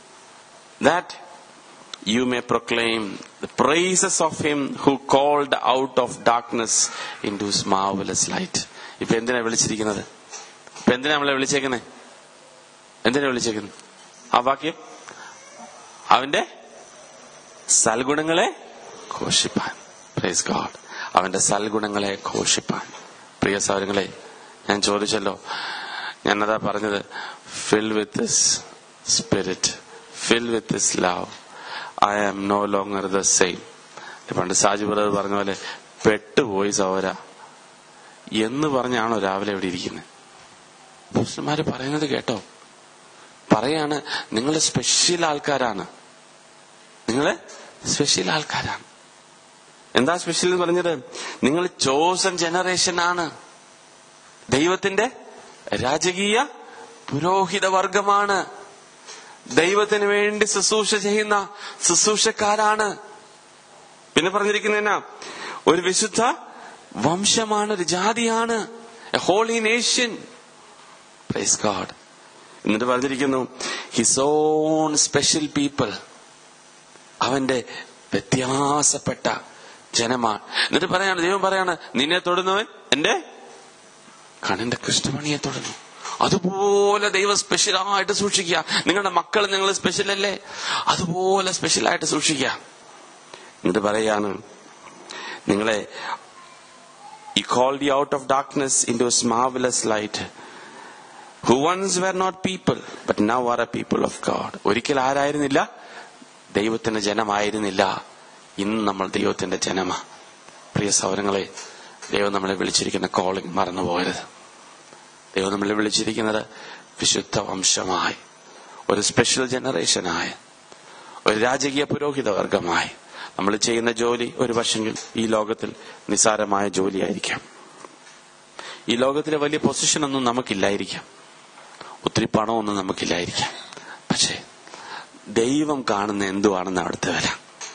A: that you may proclaim the praises of him who called out of darkness into his marvelous light. ഇപ്പൊ എന്തിനാ വിളിച്ചിരിക്കുന്നത് ഇപ്പൊ എന്തിനാ നമ്മളെ വിളിച്ചേക്കുന്നത് എന്തിനാ വിളിച്ചേക്കുന്നത് ആ വാക്യം അവന്റെ സൽഗുണങ്ങളെ ഘോഷിപ്പാൻ പ്രൈസ് ഗാഡ് അവന്റെ സൽഗുണങ്ങളെ ഘോഷിപ്പാൻ പ്രിയ സൗരങ്ങളെ ഞാൻ ചോദിച്ചല്ലോ ഞാനതാ പറഞ്ഞത് fill with this spirit fill with this love I am no longer the same പണ്ട് സാജി ബ്രദർ പറഞ്ഞ പോലെ പെട്ടുപോയി സൗര എന്ന് പറഞ്ഞാണോ രാവിലെ ഇവിടെ ഇരിക്കുന്നത് അപ്പോസ്റ്റലന്മാര് പറയുന്നത് കേട്ടോ പറയാണ് നിങ്ങൾ സ്പെഷ്യൽ ആൾക്കാരാണ് നിങ്ങള് സ്പെഷ്യൽ ആൾക്കാരാണ് എന്താ സ്പെഷ്യൽ എന്ന് പറഞ്ഞത് നിങ്ങൾ ചോസൻ ജനറേഷൻ ആണ് ദൈവത്തിന്റെ രാജകീയ പുരോഹിത വർഗമാണ് ദൈവത്തിന് വേണ്ടി ശുശ്രൂഷ ചെയ്യുന്ന ശുശ്രൂഷക്കാരാണ് പിന്നെ പറഞ്ഞിരിക്കുന്നതിനാ ഒരു വിശുദ്ധ വംശമാണ് ഒരു ജാതിയാണ് ഹോളി നേഷൻ പ്രൈസ് ഗാഡ് എന്നിട്ട് പറഞ്ഞിരിക്കുന്നു ഹിസ് ഓൺ സ്പെഷ്യൽ പീപ്പിൾ അവന്റെ വ്യത്യാസപ്പെട്ട ജനമാണ് എന്നിട്ട് പറയാണ് ദൈവം പറയാണ് നിന്നെ തൊടുന്നവൻ എന്റെ കണ്ണിന്റെ കൃഷ്ണമണിയെ തൊടുന്നു അതുപോലെ ദൈവം സ്പെഷ്യലായിട്ട് സൂക്ഷിക്കുക നിങ്ങളുടെ മക്കൾ നിങ്ങൾ സ്പെഷ്യൽ അല്ലേ അതുപോലെ സ്പെഷ്യലായിട്ട് സൂക്ഷിക്കുക എന്നിട്ട് പറയാണ് നിങ്ങളെ ഈ called you out of darkness into marvellous light who once were not people but now are a people of God ഒരിക്കൽ ആരായിരുന്നില്ല ദൈവത്തിന്റെ ജനമായിരുന്നില്ല ഇന്ന് നമ്മൾ ദൈവത്തിന്റെ ജനമാ പ്രിയ സൗരങ്ങളെ ദൈവം നമ്മളെ വിളിച്ചിരിക്കുന്ന കോളിംഗ് മറന്നു പോകരുത് ദൈവം നമ്മളെ വിളിച്ചിരിക്കുന്നത് വിശുദ്ധ വംശമായി ഒരു സ്പെഷ്യൽ ജനറേഷനായി ഒരു രാജകീയ പുരോഹിത വർഗമായി നമ്മൾ ചെയ്യുന്ന ജോലി ഒരു പക്ഷെങ്കിൽ ഈ ലോകത്തിൽ നിസാരമായ ജോലിയായിരിക്കാം ഈ ലോകത്തിലെ വലിയ പൊസിഷനൊന്നും നമുക്കില്ലായിരിക്കാം ഒത്തിരി പണമൊന്നും നമുക്കില്ലായിരിക്കാം പക്ഷേ ദൈവം കാണുന്ന എന്തുവാണെന്ന് അവിടുത്തെ വില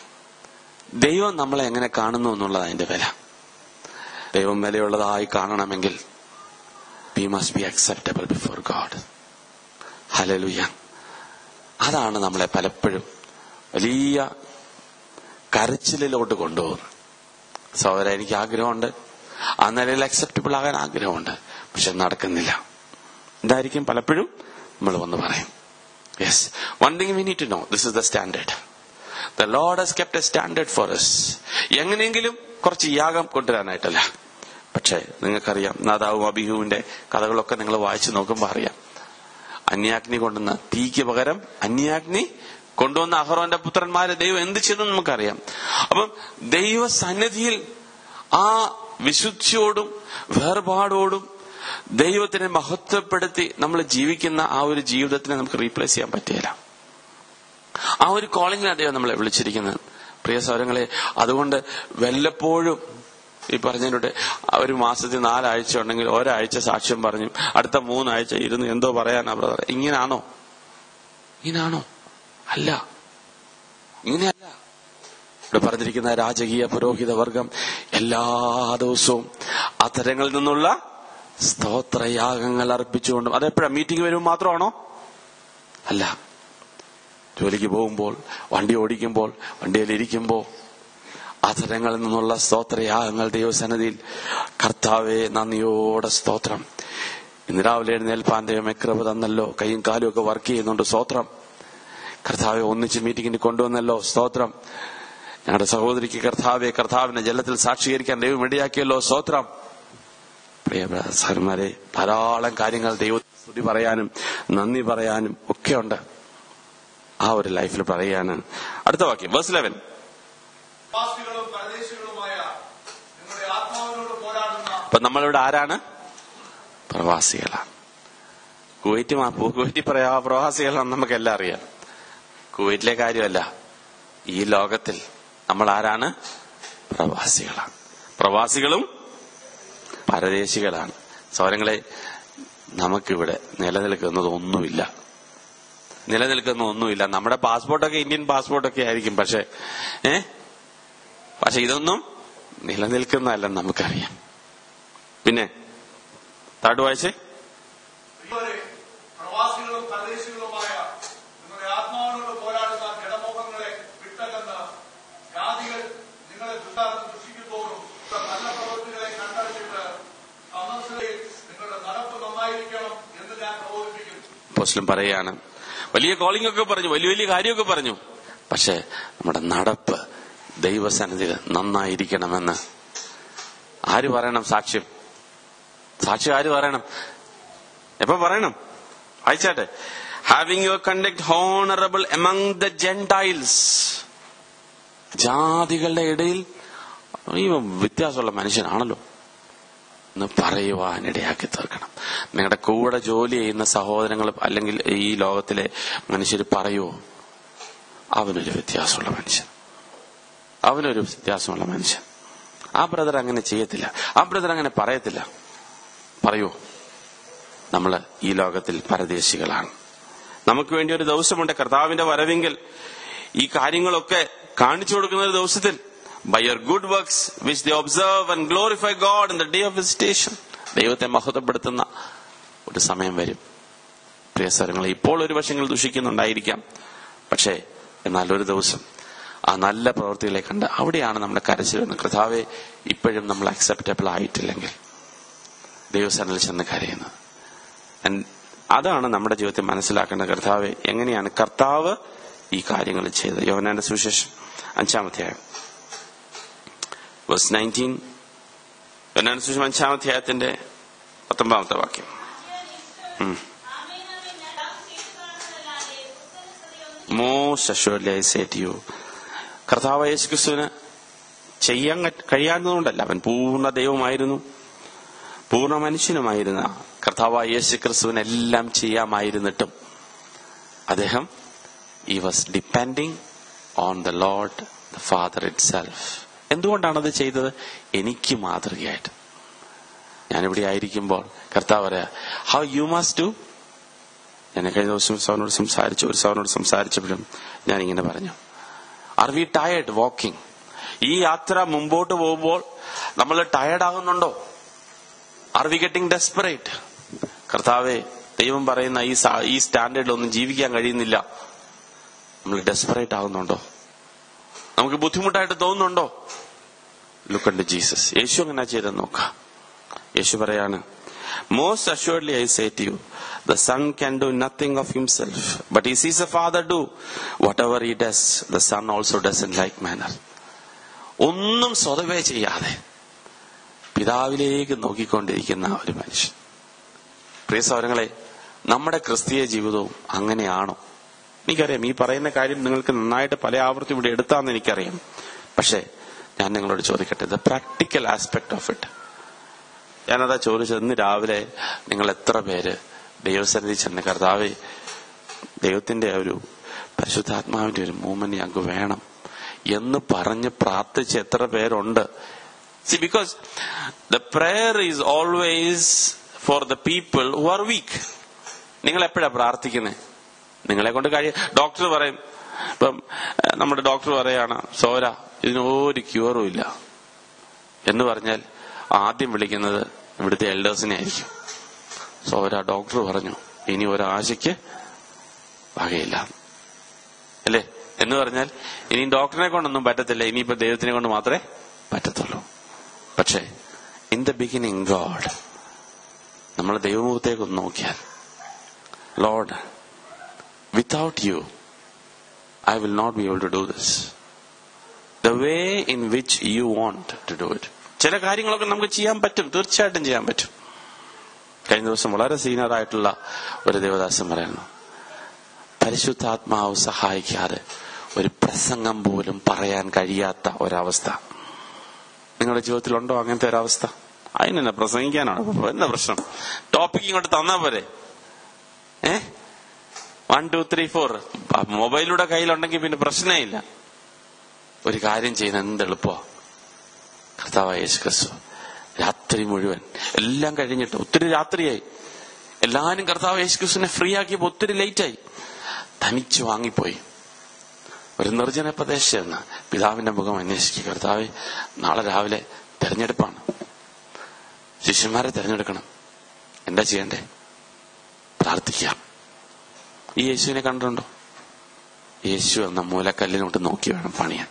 A: ദൈവം നമ്മളെ എങ്ങനെ കാണുന്നു എന്നുള്ളത് അതിന്റെ വില ദൈവം വിലയുള്ളതായി കാണണമെങ്കിൽ we must be acceptable before God hallelujah അതാണ് നമ്മളെ പലപ്പോഴും വലിയ കരച്ചിലിലോട്ട് കൊണ്ടുപോകുന്നത് സഹോദര എനിക്ക് ആഗ്രഹമുണ്ട് ആ നിലയിൽ അക്സെപ്റ്റബിൾ ആകാൻ ആഗ്രഹമുണ്ട് പക്ഷെ നടക്കുന്നില്ല എന്തായിരിക്കും പലപ്പോഴും നമ്മൾ വന്ന് പറയും yes one thing we need to know this is the standard the Lord has kept a standard for us എങ്ങനെയെങ്കിലും കുറച്ച് യാഗം കൊണ്ടുവരാനായിട്ടല്ല പക്ഷേ നിങ്ങൾക്കറിയാം നാദാവും അബിഹുവിന്റെ കഥകളൊക്കെ നിങ്ങൾ വായിച്ചു നോക്കുമ്പോൾ അറിയാം അന്യാഗ്നി കൊണ്ടുവന്ന തീക്ക് പകരം അന്യാഗ്നി കൊണ്ടുവന്ന അഹ്റോന്റെ പുത്രന്മാരെ ദൈവം എന്ത് ചെയ്തു നമുക്കറിയാം അപ്പം ദൈവ സന്നിധിയിൽ ആ വിശുദ്ധിയോടും വേർപാടോടും ദൈവത്തിനെ മഹത്വപ്പെടുത്തി നമ്മൾ ജീവിക്കുന്ന ആ ഒരു ജീവിതത്തിനെ നമുക്ക് റീപ്ലേസ് ചെയ്യാൻ പറ്റില്ല ആ ഒരു കോളിംഗിലാണ് ദൈവം നമ്മളെ വിളിച്ചിരിക്കുന്നത് പ്രിയ സ്വരങ്ങളെ അതുകൊണ്ട് വല്ലപ്പോഴും ഈ പറഞ്ഞതിലൂടെ ഒരു മാസത്തിൽ നാലാഴ്ച ഉണ്ടെങ്കിൽ ഒരാഴ്ച സാക്ഷ്യം പറഞ്ഞു അടുത്ത മൂന്നാഴ്ച ഇരുന്ന് എന്തോ പറയാനാ ബ്രദർ ഇങ്ങനാണോ ഇങ്ങനാണോ അല്ല ഇങ്ങനെയല്ല ഇവിടെ പറഞ്ഞിരിക്കുന്ന രാജകീയ പുരോഹിത വർഗം എല്ലാ ദിവസവും ആ തരങ്ങളിൽ നിന്നുള്ള സ്തോത്രയാഗങ്ങൾ അർപ്പിച്ചുകൊണ്ടും അതെപ്പോഴാ മീറ്റിംഗ് വരുമ്പോൾ മാത്രമാണോ അല്ല ജോലിക്ക് പോകുമ്പോൾ വണ്ടി ഓടിക്കുമ്പോൾ വണ്ടിയിൽ ഇരിക്കുമ്പോൾ ആ തരങ്ങളിൽ നിന്നുള്ള സ്തോത്രയാഗങ്ങൾ ദൈവസന്നിധിയിൽ കർത്താവെ നന്ദിയോടെ സ്തോത്രം ഇന്ന് രാവിലെ എഴുന്നേൽപ്പാൻ ദൈവമേ കൃപ തന്നല്ലോ കൈയും കാലും ഒക്കെ വർക്ക് ചെയ്യുന്നുണ്ട് സ്തോത്രം കർത്താവെ ഒന്നിച്ച് മീറ്റിംഗിന് കൊണ്ടുവന്നല്ലോ സ്തോത്രം ഞങ്ങളുടെ സഹോദരിക്ക് കർത്താവെ കർത്താവിനെ ജലത്തിൽ സാക്ഷീകരിക്കാൻ ദൈവം ഇടയാക്കിയല്ലോ സ്തോത്രം പ്രിയ സഹന്മാരെ ധാരാളം കാര്യങ്ങൾ ദൈവത്തിന് സ്തുതി പറയാനും നന്ദി പറയാനും ഒക്കെ ഉണ്ട് ആ ഒരു ലൈഫിൽ പറയാണ് അടുത്ത വാക്യം വേഴ്സ് ലെവൻ
B: പ്രവാസികളും പരദേശികളുമായ നിങ്ങളുടെ ആത്മാവിനോട് പോരാടുന്ന
A: അപ്പൊ നമ്മളിവിടെ ആരാണ് പ്രവാസികളാണ് കുവൈറ്റ് മാ- കുവൈറ്റ് പറയാ പ്രവാസികളാണെന്ന് നമുക്കെല്ലാം അറിയാം കുവൈറ്റിലെ കാര്യമല്ല ഈ ലോകത്തിൽ നമ്മൾ ആരാണ് പ്രവാസികളാണ് പ്രവാസികളും പരദേശികളാണ് സൗരങ്ങളെ നമുക്കിവിടെ നിലനിൽക്കുന്നത് ഒന്നുമില്ല നിലനിൽക്കുന്ന ഒന്നുമില്ല നമ്മുടെ പാസ്പോർട്ടൊക്കെ ഇന്ത്യൻ പാസ്പോർട്ടൊക്കെ ആയിരിക്കും പക്ഷെ ഏ പക്ഷെ ഇതൊന്നും നിലനിൽക്കുന്നതല്ലെന്ന് നമുക്കറിയാം പിന്നെ താട്ട് വായിച്ചേ
B: ഇവരെ പ്രവാസികളും പരദേശികളുമായ നിങ്ങളുടെ ആത്മാവിനോട് പോരാടുന്ന ജഡമോഹങ്ങളെ വിട്ടകന്ന് ജാതികൾ നിങ്ങളെ ദുഷ്ടാർത്ഥം ദുഷിക്കുമ്പോഴും നല്ല പ്രവൃത്തികളെ കണ്ടറിഞ്ഞിട്ട് സമസ്തയിൽ നിങ്ങളുടെ നടപ്പ് നന്നായിരിക്കണം എന്ന് ഞാൻ പ്രബോധിപ്പിക്കുന്നു
A: പോസ്റ്റിലും പറയാണ് വലിയ കോളിംഗ് ഒക്കെ പറഞ്ഞു വലിയ വലിയ കാര്യമൊക്കെ പറഞ്ഞു പക്ഷെ നമ്മുടെ നടപ്പ് ദൈവസന്നിധിയിൽ നന്നായിരിക്കണമെന്ന് ആര് പറയണം സാക്ഷ്യം സാക്ഷ്യം ആര് പറയണം എപ്പോ പറയണം വായിച്ചാട്ടെ having your conduct honourable among the Gentiles ജാതികളുടെ ഇടയിൽ ഈ വ്യത്യാസമുള്ള മനുഷ്യനാണല്ലോ എന്ന് പറയുവാനിടയാക്കി തീർക്കണം നിങ്ങളുടെ കൂടെ ജോലി ചെയ്യുന്ന സഹോദരങ്ങൾ അല്ലെങ്കിൽ ഈ ലോകത്തിലെ മനുഷ്യർ പറയുമോ അവനൊരു വ്യത്യാസമുള്ള മനുഷ്യൻ അവനൊരു വ്യത്യാസമുള്ള മനുഷ്യൻ ആ ബ്രദർ അങ്ങനെ ചെയ്യത്തില്ല ആ ബ്രദർ അങ്ങനെ പറയത്തില്ല പറയൂ നമ്മൾ ഈ ലോകത്തിൽ പരദേശികളാണ് നമുക്ക് വേണ്ടി ഒരു ദിവസമുണ്ട് കർത്താവിന്റെ വരവെങ്കിൽ ഈ കാര്യങ്ങളൊക്കെ കാണിച്ചു കൊടുക്കുന്ന ഒരു ദിവസത്തിൽ by your good works which they observe and glorify God in the day of visitation ദൈവത്തെ മഹത്വപ്പെടുത്തുന്ന ഒരു സമയം വരും പ്രിയ സ്വരങ്ങളെ ഇപ്പോൾ ഒരു വശങ്ങൾ ദുഷിക്കുന്നുണ്ടായിരിക്കാം പക്ഷേ എന്നാൽ ഒരു ദിവസം ആ നല്ല പ്രവൃത്തികളെ കണ്ട് അവിടെയാണ് നമ്മുടെ കരച്ചിൽ വരുന്നത് കർത്താവെ ഇപ്പോഴും നമ്മൾ അക്സെപ്റ്റബിൾ ആയിട്ടില്ലെങ്കിൽ ദൈവസനിൽ ചെന്ന് കരയുന്നത് And അതാണ് നമ്മുടെ ജീവിതത്തിൽ മനസ്സിലാക്കേണ്ട കർത്താവ് എങ്ങനെയാണ് കർത്താവ് ഈ കാര്യങ്ങൾ ചെയ്തത് യോഹനാന്റെ സുവിശേഷം അഞ്ചാമത്തെ വേഴ്സ് നയൻറ്റീൻ എന്നാണ് സുഷം അഞ്ചാം അധ്യായത്തിന്റെ പത്തൊമ്പതാമത്തെ വാക്യം ഉം. Most assuredly I say to you കർത്താവ് യേശു ക്രിസ്തുവിന് ചെയ്യാൻ ക- കഴിയാവുന്നതുകൊണ്ടല്ല അവൻ പൂർണ്ണ ദൈവമായിരുന്നു പൂർണ്ണ മനുഷ്യനുമായിരുന്ന കർത്താവായ യേശു ക്രിസ്തുവിന് എല്ലാം ചെയ്യാമായിരുന്നിട്ടും അദ്ദേഹം ഈ was depending on the Lord the father itself എന്തുകൊണ്ടാണ് അത് ചെയ്തത് എനിക്ക് മാതൃകയായിട്ട് ഞാനിവിടെ ആയിരിക്കുമ്പോൾ കർത്താവ് പറയാ ഹൗ യു മസ്റ്റ് ഡു ഞാൻ കഴിഞ്ഞ ദിവസം സാറിനോട് സംസാരിച്ചു ഒരു സാറിനോട് സംസാരിച്ചപ്പോഴും ഞാൻ ഇങ്ങനെ പറഞ്ഞു ആർ വി ടയർഡ് വാക്കിംഗ് ഈ യാത്ര മുമ്പോട്ട് പോകുമ്പോൾ നമ്മൾ ടയർഡ് ആകുന്നുണ്ടോ ആർ വി ഗെറ്റിംഗ് ഡെസ്പറേറ്റ് കർത്താവെ ദൈവം പറയുന്ന ഈ സാ- ഈ സ്റ്റാൻഡേർഡിലൊന്നും ജീവിക്കാൻ കഴിയുന്നില്ല നമ്മൾ ഡെസ്പറേറ്റ് ആകുന്നുണ്ടോ നമുക്ക് ബുദ്ധിമുട്ടായിട്ട് തോന്നുന്നുണ്ടോ ലുക്ക് അണ്ട് ജീസസ് യേശു അങ്ങനെ ചെയ്തെന്ന് നോക്കാം യേശു പറയാണ് most assuredly I say to you the son can do nothing of himself but he sees a father do whatever he does the son also does in like manner ഒന്നും സ്വതവേ ചെയ്യാതെ പിതാവിലേക്ക് നോക്കിക്കൊണ്ടിരിക്കുന്ന ഒരു മനുഷ്യൻ പ്രിയ സൗരങ്ങളെ നമ്മുടെ ക്രിസ്തീയ ജീവിതവും അങ്ങനെയാണോ എനിക്കറിയാം ഈ പറയുന്ന കാര്യം നിങ്ങൾക്ക് നന്നായിട്ട് പല ആവർത്തി ഇവിടെ എടുത്താന്ന് എനിക്കറിയാം പക്ഷേ ഞാൻ നിങ്ങളോട് ചോദിക്കട്ടെ the practical aspect of it ഞാനതാ ചോദിച്ചത് ഇന്ന് രാവിലെ നിങ്ങൾ എത്ര പേര് ദൈവസന്നിധി ചെന്ന് കർത്താവെ ദൈവത്തിന്റെ ആ ഒരു പരിശുദ്ധാത്മാവിന്റെ ഒരു മൂവ്മെന്റ് ഞങ്ങൾക്ക് വേണം എന്ന് പറഞ്ഞ് പ്രാർത്ഥിച്ച് എത്ര പേരുണ്ട് see because the prayer is always for the people who are weak നിങ്ങൾ എപ്പോഴാ പ്രാർത്ഥിക്കുന്നത് നിങ്ങളെ കൊണ്ട് കഴിയ ഡോക്ടർ പറയും ഇപ്പം ഏഹ്, നമ്മുടെ ഡോക്ടർ പറയാണ് സോര ഇതിന് ഒരു ക്യൂറും ഇല്ല എന്ന് പറഞ്ഞാൽ ആദ്യം വിളിക്കുന്നത് ഇവിടുത്തെ എൽഡേഴ്സിനെ ആയിരിക്കും സോര ഡോക്ടർ പറഞ്ഞു ഇനി ഒരാശയ്ക്ക് വകയില്ല അല്ലേ എന്ന് പറഞ്ഞാൽ ഇനി ഡോക്ടറിനെ കൊണ്ടൊന്നും പറ്റത്തില്ല ഇനിയിപ്പോ ദൈവത്തിനെ കൊണ്ട് മാത്രമേ പറ്റത്തുള്ളൂ പക്ഷേ ഇൻ ദ ബിഗിനിങ് ഗോഡ് നമ്മൾ ദൈവമുഖത്തേക്ക് ഒന്ന് നോക്കിയാൽ Lord without you I will not be able to do this the way in which you want to do it ചില കാര്യങ്ങളൊക്കെ നമുക്ക് ചെയ്യാൻ പറ്റും തീർച്ചയായിട്ടും ചെയ്യാൻ പറ്റും കഴിഞ്ഞ ദിവസം വളരെ സീനിയർ ആയിട്ടുള്ള ഒരു ദേവദാസൻ പറയുന്നു പരിശുദ്ധാത്മാവ് സഹായിക്കാതെ ഒരു പ്രസംഗം പോലും പറയാൻ കഴിയാത്ത ഒരവസ്ഥ നിങ്ങളുടെ ജീവിതത്തിലുണ്ടോ അങ്ങനത്തെ ഒരവസ്ഥ അതിനെന്നെ പ്രസംഗിക്കാനാണ് ഇപ്പൊ എന്താ പ്രശ്നം ടോപ്പിക് ഇങ്ങോട്ട് തന്നാ പോരെ a one two three four മൊബൈലൂടെ കയ്യിലുണ്ടെങ്കിൽ പിന്നെ പ്രശ്നമേ ഇല്ല ഒരു കാര്യം ചെയ്യുന്ന എന്ത് എളുപ്പമാ കർത്താവായ യേശു ക്രിസ്തു രാത്രി മുഴുവൻ എല്ലാം കഴിഞ്ഞിട്ട് ഒത്തിരി രാത്രിയായി എല്ലാരും കർത്താവ് യേശു ക്രിസ്തുവിനെ ഫ്രീ ആക്കിയപ്പോ ഒത്തിരി ലേറ്റായി തനിച്ചു വാങ്ങിപ്പോയി ഒരു നിർജ്ജന പ്രദേശത്ത് നിന്ന് പിതാവിന്റെ മുഖം അന്വേഷിക്കുക കർത്താവ് നാളെ രാവിലെ തെരഞ്ഞെടുപ്പാണ് ശിഷ്യന്മാരെ തെരഞ്ഞെടുക്കണം എന്താ ചെയ്യണ്ടേ പ്രാർത്ഥിക്കാം ഈ യേശുവിനെ കണ്ടിട്ടുണ്ടോ യേശു എന്ന മൂലക്കല്ലിനോട്ട് നോക്കി വേണം പണിയാൻ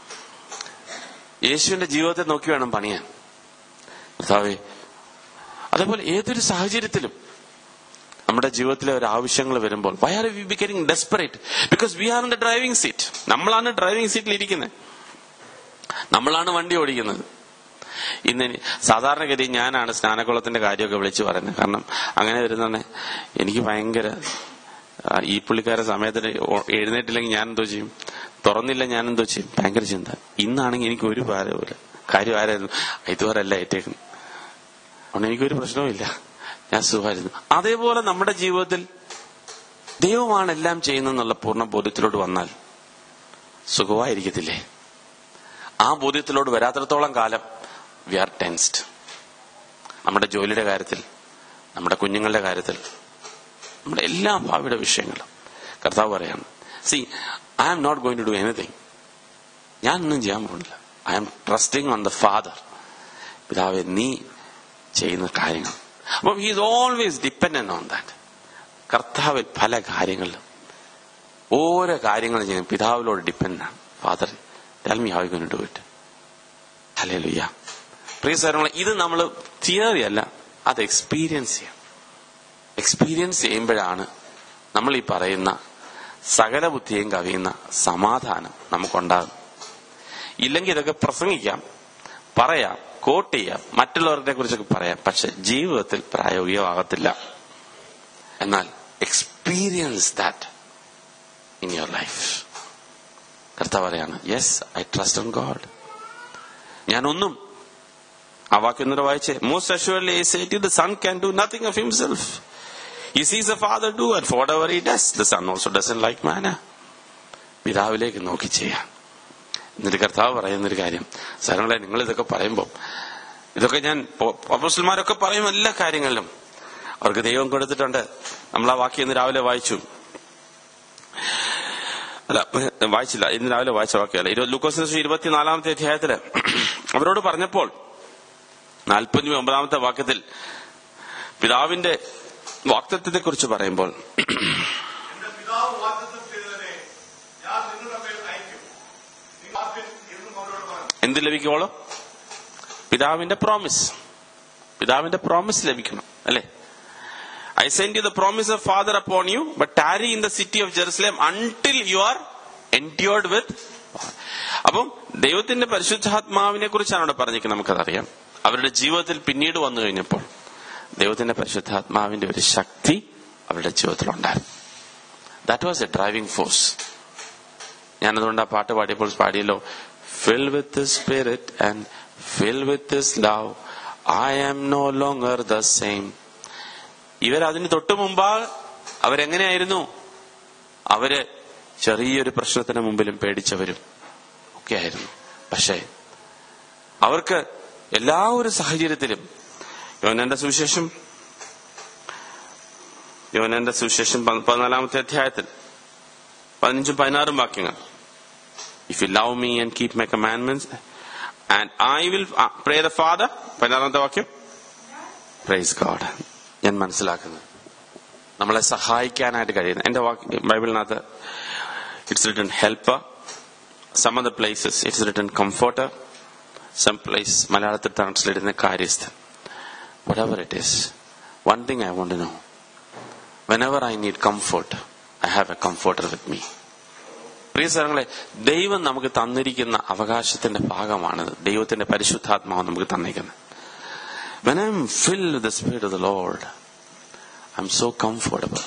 A: യേശുവിന്റെ ജീവിതത്തെ നോക്കി വേണം പണിയാൻ കർത്താവേ അതേപോലെ ഏതൊരു സാഹചര്യത്തിലും നമ്മുടെ ജീവിതത്തിലെ ഒരു ആവശ്യങ്ങൾ വരുമ്പോൾ why are we be getting desperate because we are in the driving seat നമ്മളാണ് ഡ്രൈവിംഗ് സീറ്റിൽ ഇരിക്കുന്നത് നമ്മളാണ് വണ്ടി ഓടിക്കുന്നത് ഇന്ന് ഇനി- സാധാരണഗതി ഞാനാണ് സ്നാനക്കുളത്തിന്റെ കാര്യമൊക്കെ വിളിച്ചു പറയുന്നത് കാരണം അങ്ങനെ വരുന്നതന്നെ എനിക്ക് ഭയങ്കര ആ, ഈ പുള്ളിക്കാരെ സമയത്തിന് ഓ- എഴുന്നേറ്റില്ലെങ്കിൽ ഞാൻ എന്തോ ചെയ്യും തുറന്നില്ല ഞാൻ എന്തോ ചെയ്യും ഭയങ്കര ചിന്ത ഇന്നാണെങ്കിൽ എനിക്ക് ഒരു ഭാരം പോലെ കാര്യം ആരായിരുന്നു ഇതുവരെ അല്ല ഏറ്റേക്കുന്നു അതുകൊണ്ട് എനിക്കൊരു പ്രശ്നവുമില്ല ഞാൻ സുഖമായിരുന്നു അതേപോലെ നമ്മുടെ ജീവിതത്തിൽ ദൈവമാണ് എല്ലാം ചെയ്യുന്നതെന്നുള്ള പൂർണ്ണ ബോധ്യത്തിലോട്ട് വന്നാൽ സുഖമായിരിക്കത്തില്ലേ ആ ബോധ്യത്തിലോട്ട് വരാത്തിടത്തോളം കാലം വി ആർ ടെൻസ്ഡ് നമ്മുടെ ജോലിയുടെ കാര്യത്തിൽ നമ്മുടെ കുഞ്ഞുങ്ങളുടെ കാര്യത്തിൽ നമ്മുടെ എല്ലാ ഭാവിയുടെ വിഷയങ്ങളും കർത്താവ് പറയാണ് see I am not going to do anything ഞാൻ ഒന്നും ചെയ്യാൻ പോകുന്നില്ല I am trusting on the father പിതാവെ നീ ചെയ്യുന്ന കാര്യങ്ങൾ അപ്പം he's always dependent on that കർത്താവിൽ പല കാര്യങ്ങളിലും ഓരോ കാര്യങ്ങളും ചെയ്യുന്ന പിതാവിനോട് ഡിപ്പെൻഡ് ആണ് father tell me how you do it hallelujah പ്രിയ സഹോദരങ്ങളെ ഇത് നമ്മൾ തിയറി അല്ല അത് എക്സ്പീരിയൻസ് ചെയ്യാം എക്സ്പീരിയൻസ് ചെയ്യുമ്പോഴാണ് നമ്മൾ ഈ പറയുന്ന സകല ബുദ്ധിയും കവിയുന്ന സമാധാനം നമുക്കുണ്ടാകും ഇല്ലെങ്കിൽ ഇതൊക്കെ പ്രസംഗിക്കാം പറയാം കോട്ട് ചെയ്യാം മറ്റുള്ളവരെ കുറിച്ചൊക്കെ പറയാം പക്ഷെ ജീവിതത്തിൽ പ്രായോഗികമാകത്തില്ല എന്നാൽ experience that in your life കർത്താവ് പറയാണ് yes I trust on God ഞാനൊന്നും ആ വാക്യം ഒന്നുകൂടെ വായിച്ചേ most assuredly I say to the son can do nothing of himself he sees a father do and for ever he does the son also does in like manner പിതാവിലേക്ക് നോക്കി ചെയ്യാം എന്നിട്ട് കർത്താവ് പറയുന്നൊരു കാര്യം സാരങ്ങളെ നിങ്ങൾ ഇതൊക്കെ പറയുമ്പോൾ ഇതൊക്കെ ഞാൻ അപ്പോസ്റ്റന്മാരൊക്കെ പറയും എല്ലാ കാര്യങ്ങളിലും അവർക്ക് ദൈവം കൊടുത്തിട്ടുണ്ട് നമ്മൾ ആ വാക്യം ഇന്ന് രാവിലെ വായിച്ചു അല്ല വായിച്ചില്ല ഇന്ന് രാവിലെ വായിച്ച വാക്യമല്ല ഇരുപത് ലൂക്കോസിന് ഇരുപത്തിനാലാമത്തെ അധ്യായത്തില് അവരോട് പറഞ്ഞപ്പോൾ നാൽപ്പത്തി ഒമ്പതാമത്തെ വാക്യത്തിൽ പിതാവിന്റെ വാക്തത്വത്തെ കുറിച്ച് പറയുമ്പോൾ
B: എന്റെ പിതാവ് വാഗ്ദത്തം ചെയ്തതിനെ ഞാൻ നിങ്ങളുടെ മേൽ അയക്കും നിങ്ങൾ ആർക്കും എന്നും അവരോട് പറഞ്ഞു
A: എന്ത് ലഭിക്കുവോളോ പിതാവിന്റെ പ്രോമിസ് പിതാവിന്റെ പ്രോമിസ് ലഭിക്കണം അല്ലെ I send you the promise of father upon you but tarry in the city of Jerusalem until you are endued with അപ്പം ദൈവത്തിന്റെ പരിശുദ്ധാത്മാവിനെ കുറിച്ചാണ് അവിടെ പറഞ്ഞിരിക്കുന്നത് നമുക്കതറിയാം അവരുടെ ജീവിതത്തിൽ പിന്നീട് വന്നു കഴിഞ്ഞപ്പോൾ ദൈവത്തിന്റെ പരിശുദ്ധാത്മാവിന്റെ ഒരു ശക്തി അവരുടെ ജീവിതത്തിൽ ഉണ്ടായിരുന്നു that was a driving force ഞാനതുകൊണ്ട് ആ പാട്ട് പാടിയപ്പോൾ പാടിയല്ലോ fill with spirit and fill with love I am no longer the same ഇവർ അതിന് തൊട്ടു മുമ്പാ അവരെങ്ങനെയായിരുന്നു അവര് ചെറിയൊരു പ്രശ്നത്തിന് മുമ്പിലും പേടിച്ചവരും ഒക്കെ ആയിരുന്നു പക്ഷേ അവർക്ക് എല്ലാ ഒരു സാഹചര്യത്തിലും യോനന്റെ സുവിശേഷം യോനന്റെ സുവിശേഷം പ- പതിനാലാമത്തെ അധ്യായത്തിൽ പതിനഞ്ചും പതിനാറും വാക്യങ്ങൾ if you love me and keep my commandments and I will pray the father പതിനാറാമത്തെ വാക്യം പ്രൈസ് ഗോഡ് ഞാൻ മനസ്സിലാക്കുന്നത് നമ്മളെ സഹായിക്കാനായിട്ട് കഴിയുന്ന എന്റെ വാക്ക് ബൈബിളിനകത്ത് it's written helper some of the places it's written comforter some place മലയാളത്തിൽ ട്രാൻസ്ലേറ്റ് ചെയ്യുന്ന കാര്യസ്ഥൻ whatever it is one thing i want to know whenever i need comfort i have a comforter with me പ്രിയ സ്ഥലങ്ങളെ ദൈവം നമുക്ക് തന്നിരിക്കുന്ന അവകാശത്തിന്റെ ഭാഗമാണിത് ദൈവത്തിന്റെ പരിശുദ്ധാത്മാവ് നമുക്ക് തന്നിരിക്കുന്നത് When I'm filled with the Spirit of the Lord, I'm so comfortable.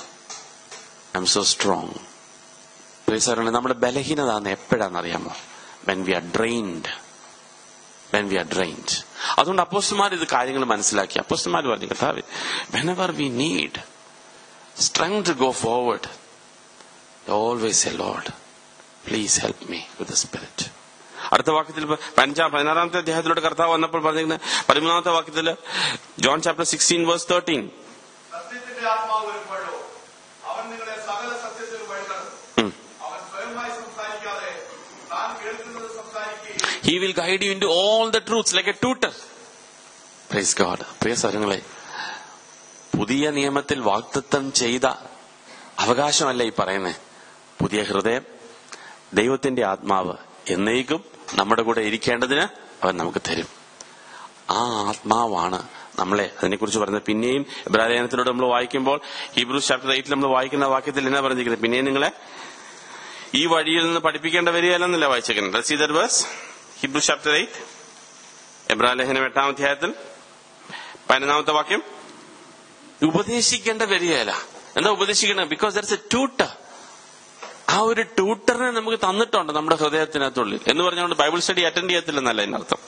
A: I'm so strong. പ്രിയ സ്ഥലങ്ങളെ നമ്മുടെ ബലഹീനത എപ്പോഴാണെന്നറിയാമോ when we are drained when we are drained അതുകൊണ്ട് അപ്പോസ്റ്റന്മാർ ഇത് കാര്യങ്ങൾ മനസ്സിലാക്കി അപ്പോസ്റ്റന്മാർ പറഞ്ഞു കർത്താവ് whenever we need strength to go forward always a Lord please help me with the spirit അടുത്ത വാക്യത്തിൽ പതിനഞ്ചാം പതിനാറാമത്തെ അധ്യായത്തിലൂടെ കർത്താവ് വന്നപ്പോൾ പറഞ്ഞിരിക്കുന്നത് പതിമൂന്നാമത്തെ വാക്യത്തിൽ John chapter sixteen verse thirteen
B: സത്യത്തിന്റെ ആത്മാവ് വരുമ്പോഴോ അവൻ നിങ്ങളെ സകല സത്യത്തിൽ വഴി നടത്തും അവൻ സ്വയമായി സംസാരിക്കാതെ താൻ കേൾക്കുന്നത് സംസാരിക്കുകയും
A: he will guide you into all the truths like a tutor praise God പ്രിയ സ്വരങ്ങളെ പുതിയ നിയമത്തിൽ വാക്തത്വം ചെയ്ത അവകാശമല്ല ഈ പറയുന്നത് പുതിയ ഹൃദയം ദൈവത്തിന്റെ ആത്മാവ് എന്നേക്കും നമ്മുടെ കൂടെ ഇരിക്കേണ്ടതിന് അവൻ നമുക്ക് തരും ആ ആത്മാവാണ് നമ്മളെ അതിനെക്കുറിച്ച് പറയുന്നത് പിന്നെയും ഇബ്രാലേഖനത്തിലൂടെ നമ്മൾ വായിക്കുമ്പോൾ ഹീബ്രൂ ചാപ്റ്റർ എയ്റ്റിൽ നമ്മൾ വായിക്കുന്ന വാക്യത്തിൽ എന്നാ പറഞ്ഞിരിക്കുന്നത് പിന്നെയും നിങ്ങളെ ഈ വഴിയിൽ നിന്ന് പഠിപ്പിക്കേണ്ട വരികയല്ലെന്നല്ല വായിച്ചേക്കുന്നത് see the verse Hebrew chapter eight എബ്രാലേഖനം എട്ടാം അധ്യായത്തിൽ പതിനൊന്നാമത്തെ വാക്യം ഉപദേശിക്കേണ്ട വരികയല്ല എന്താ ഉപദേശിക്കണം ബിക്കോസ് ദർസ് എ ട്യൂട്ടർ ആ ഒരു ട്യൂട്ടറിനെ നമുക്ക് തന്നിട്ടുണ്ട് നമ്മുടെ ഹൃദയത്തിനകത്തുള്ളിൽ എന്ന് പറഞ്ഞുകൊണ്ട് ബൈബിൾ സ്റ്റഡി അറ്റൻഡ് ചെയ്യത്തില്ലെന്നല്ല അതിനർത്ഥം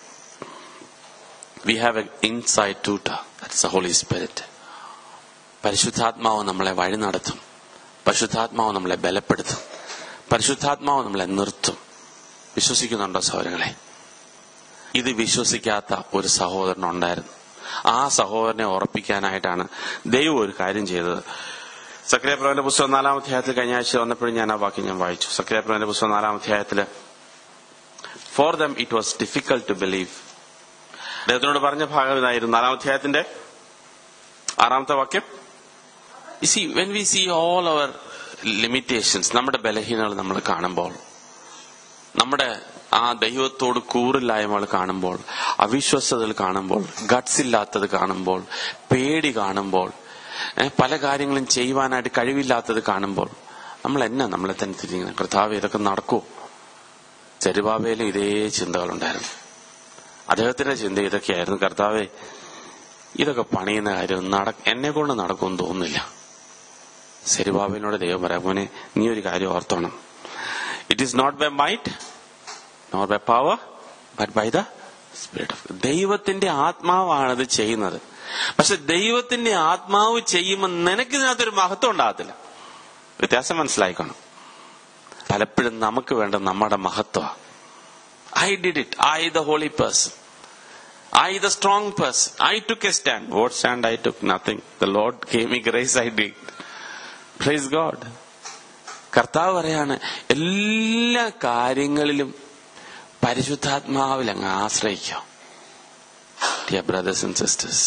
A: we have a inside tutor that's a holy spirit പരിശുദ്ധാത്മാവ് നമ്മളെ വഴി നടത്തും പരിശുദ്ധാത്മാവ് നമ്മളെ ബലപ്പെടുത്തും പരിശുദ്ധാത്മാവ് നമ്മളെ നിർത്തും വിശ്വസിക്കുന്നുണ്ടോ സഹോദരങ്ങളെ ഇത് വിശ്വസിക്കാത്ത ഒരു സഹോദരൻ ഉണ്ടായിരുന്നു ആ സഹോദരനെ ഉറപ്പിക്കാനായിട്ടാണ് ദൈവം ഒരു കാര്യം ചെയ്തത് സക്രിയപ്രവന്റെ പുസ്തകം നാലാം അധ്യായത്തിൽ കഴിഞ്ഞ ആഴ്ച വന്നപ്പോഴും ഞാൻ ആ വാക്യം ഞാൻ വായിച്ചു സക്രിയപ്രവന്റെ പുസ്തകം നാലാം അധ്യായത്തില് for them it was difficult to believe അദ്ദേഹത്തിനോട് പറഞ്ഞ ഭാഗം ഇതായിരുന്നു നാലാം അധ്യായത്തിന്റെ ആറാമത്തെ വാക്യം see when we see all our limitations നമ്മുടെ ബലഹീനകൾ നമ്മൾ കാണുമ്പോൾ നമ്മുടെ ആ ദൈവത്തോട് കൂറില്ലായ്മകൾ കാണുമ്പോൾ അവിശ്വസ്തതകൾ കാണുമ്പോൾ ഗട്സ് ഇല്ലാത്തത് കാണുമ്പോൾ പേടി കാണുമ്പോൾ ഏ, പല കാര്യങ്ങളും ചെയ്യുവാനായിട്ട് കഴിവില്ലാത്തത് കാണുമ്പോൾ നമ്മൾ എന്നാ നമ്മളെ തന്നെ തിരിഞ്ഞത് കർത്താവ് ഇതൊക്കെ നടക്കൂ ചെരുബാബയിലും ഇതേ ചിന്തകളുണ്ടായിരുന്നു അദ്ദേഹത്തിന്റെ ചിന്ത ഇതൊക്കെയായിരുന്നു കർത്താവെ ഇതൊക്കെ പണിയുന്ന കാര്യം നട എന്നെ കൊണ്ട് നടക്കുമെന്ന് തോന്നുന്നില്ല സെരുബാബിനോട് ദൈവം പറയാം മോനെ നീ ഒരു കാര്യം ഓർത്തോണം it is not by might not by power but by the spirit of ദൈവത്തിന്റെ ആത്മാവാണത് ചെയ്യുന്നത് പക്ഷെ ദൈവത്തിന്റെ ആത്മാവ് ചെയ്യുമ്പോൾ നിനക്കിതിനകത്തൊരു മഹത്വം ഉണ്ടാകത്തില്ല വ്യത്യാസം മനസ്സിലായിക്കണം പലപ്പോഴും നമുക്ക് വേണ്ട നമ്മുടെ മഹത്വ I did it I the holy person I the strong person I took a stand what stand I took nothing the Lord gave me grace I did praise God കർത്താവ് പറയാണ് എല്ലാ കാര്യങ്ങളിലും പരിശുദ്ധാത്മാവിൽ അങ്ങ് ആശ്രയിക്കാം dear brothers and sisters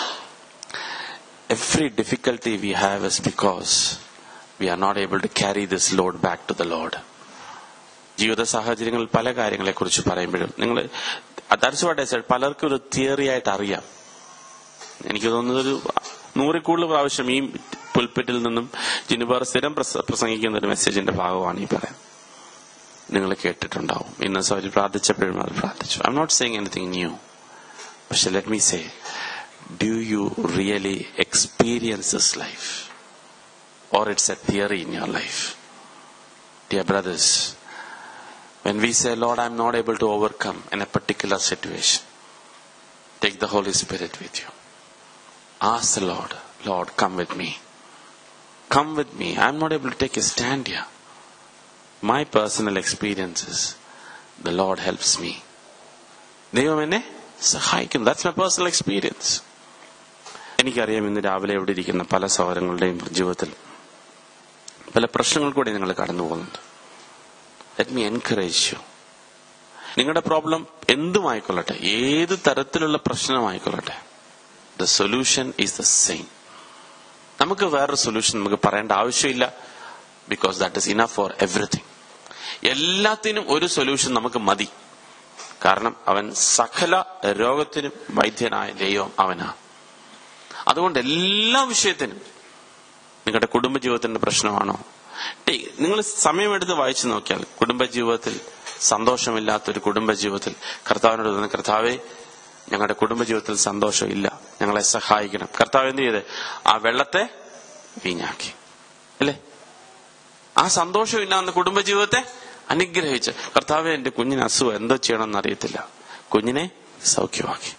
A: every difficulty we have is because we are not able to carry this load back to the Lord. ജീവിത സാഹചര്യങ്ങളിൽ പല കാര്യങ്ങളെ കുറിച്ച് പറയുമ്പോഴും നിങ്ങൾ ദാറ്റ്സ് വാട്ട് ഐ സെഡ് പലർക്കും ഒരു തിയറി ആയിട്ട് അറിയാം എനിക്ക് തോന്നുന്നത് ഒരു നൂറിൽ കൂടുതൽ പ്രാവശ്യം ഈ പുൽപ്പറ്റിൽ നിന്നും ജിനുബാർ സ്ഥിരം പ്രസ- പ്രസംഗിക്കുന്ന ഒരു മെസ്സേജിന്റെ ഭാഗമാണ് ഈ പറയാൻ നിങ്ങൾ കേട്ടിട്ടുണ്ടാവും ഇന്ന് സൗരി പ്രാർത്ഥിച്ചപ്പോഴും അത് പ്രാർത്ഥിച്ചു I am not saying anything new പക്ഷെ let me say do you really experience this life? Or it's a theory in your life? Dear brothers, when we say, Lord, I'm not able to overcome in a particular situation, take the Holy Spirit with you. Ask the Lord, Lord, come with me. Come with me. I'm not able to take a stand here. My personal experiences, the Lord helps me. ദൈവം എന്നെ സഹായിക്കും that's my personal experience എനിക്കറിയാം ഇന്ന് രാവിലെ ഇവിടെ ഇരിക്കുന്ന പല സഹോദരങ്ങളുടെയും ജീവിതത്തിൽ പല പ്രശ്നങ്ങൾ കൂടി നിങ്ങൾ കടന്നു പോകുന്നുണ്ട് ലെറ്റ് മീ എൻകറേജ് യു നിങ്ങളുടെ പ്രോബ്ലം എന്തുമായിക്കൊള്ളട്ടെ ഏത് തരത്തിലുള്ള പ്രശ്നമായിക്കൊള്ളട്ടെ the solution is the same നമുക്ക് വേറൊരു സൊല്യൂഷൻ നമുക്ക് പറയേണ്ട ആവശ്യമില്ല because that is enough for everything എല്ലാത്തിനും ഒരു സൊല്യൂഷൻ നമുക്ക് മതി കാരണം അവൻ സകല രോഗത്തിനും വൈദ്യനായ ദൈവം അവനാണ് അതുകൊണ്ട് എല്ലാ വിഷയത്തിനും നിങ്ങളുടെ കുടുംബജീവിതത്തിന്റെ പ്രശ്നമാണോ ടേ- നിങ്ങൾ സമയമെടുത്ത് വായിച്ചു നോക്കിയാൽ കുടുംബജീവിതത്തിൽ സന്തോഷമില്ലാത്തൊരു കുടുംബജീവിതത്തിൽ കർത്താവിനോട് തോന്നുന്നു കർത്താവെ ഞങ്ങളുടെ കുടുംബജീവിതത്തിൽ സന്തോഷമില്ല ഞങ്ങളെ സഹായിക്കണം കർത്താവ് എന്ത് ചെയ്ത് ആ വെള്ളത്തെ വീഞ്ഞാക്കി അല്ലേ ആ സന്തോഷമില്ല എന്ന കുടുംബജീവിതത്തെ അനുഗ്രഹിച്ച് കർത്താവെ എന്റെ കുഞ്ഞിന് അസുഖം എന്തോ ചെയ്യണമെന്ന് അറിയത്തില്ല കുഞ്ഞിനെ സൗഖ്യമാക്കി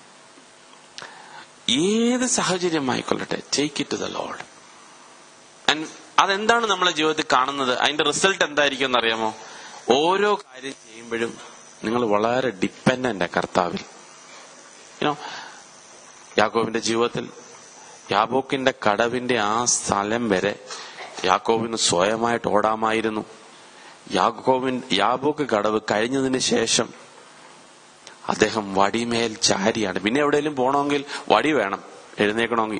A: ഏത് സാഹചര്യമായിക്കൊള്ളട്ടെ take it to the Lord and അതെന്താണ് നമ്മളെ ജീവിതത്തിൽ കാണുന്നത് അതിന്റെ റിസൾട്ട് എന്തായിരിക്കും എന്നറിയാമോ ഓരോ കാര്യം ചെയ്യുമ്പോഴും നിങ്ങൾ വളരെ ഡിപ്പെൻഡന്റ് കർത്താവിൽ യുനോ യാക്കോബിന്റെ ജീവിതത്തിൽ യാബോക്കിന്റെ കടവിന്റെ ആ സ്ഥലം വരെ യാക്കോബിന് സ്വയമായിട്ട് ഓടാമായിരുന്നു യാക്കോബിൻ യാബോക്ക് കടവ് കഴിഞ്ഞതിന് ശേഷം അദ്ദേഹം വടിമേൽ ചാരിയാണ് പിന്നെ എവിടെയെങ്കിലും പോകണമെങ്കിൽ വടി വേണം എഴുന്നേക്കണമെങ്കിൽ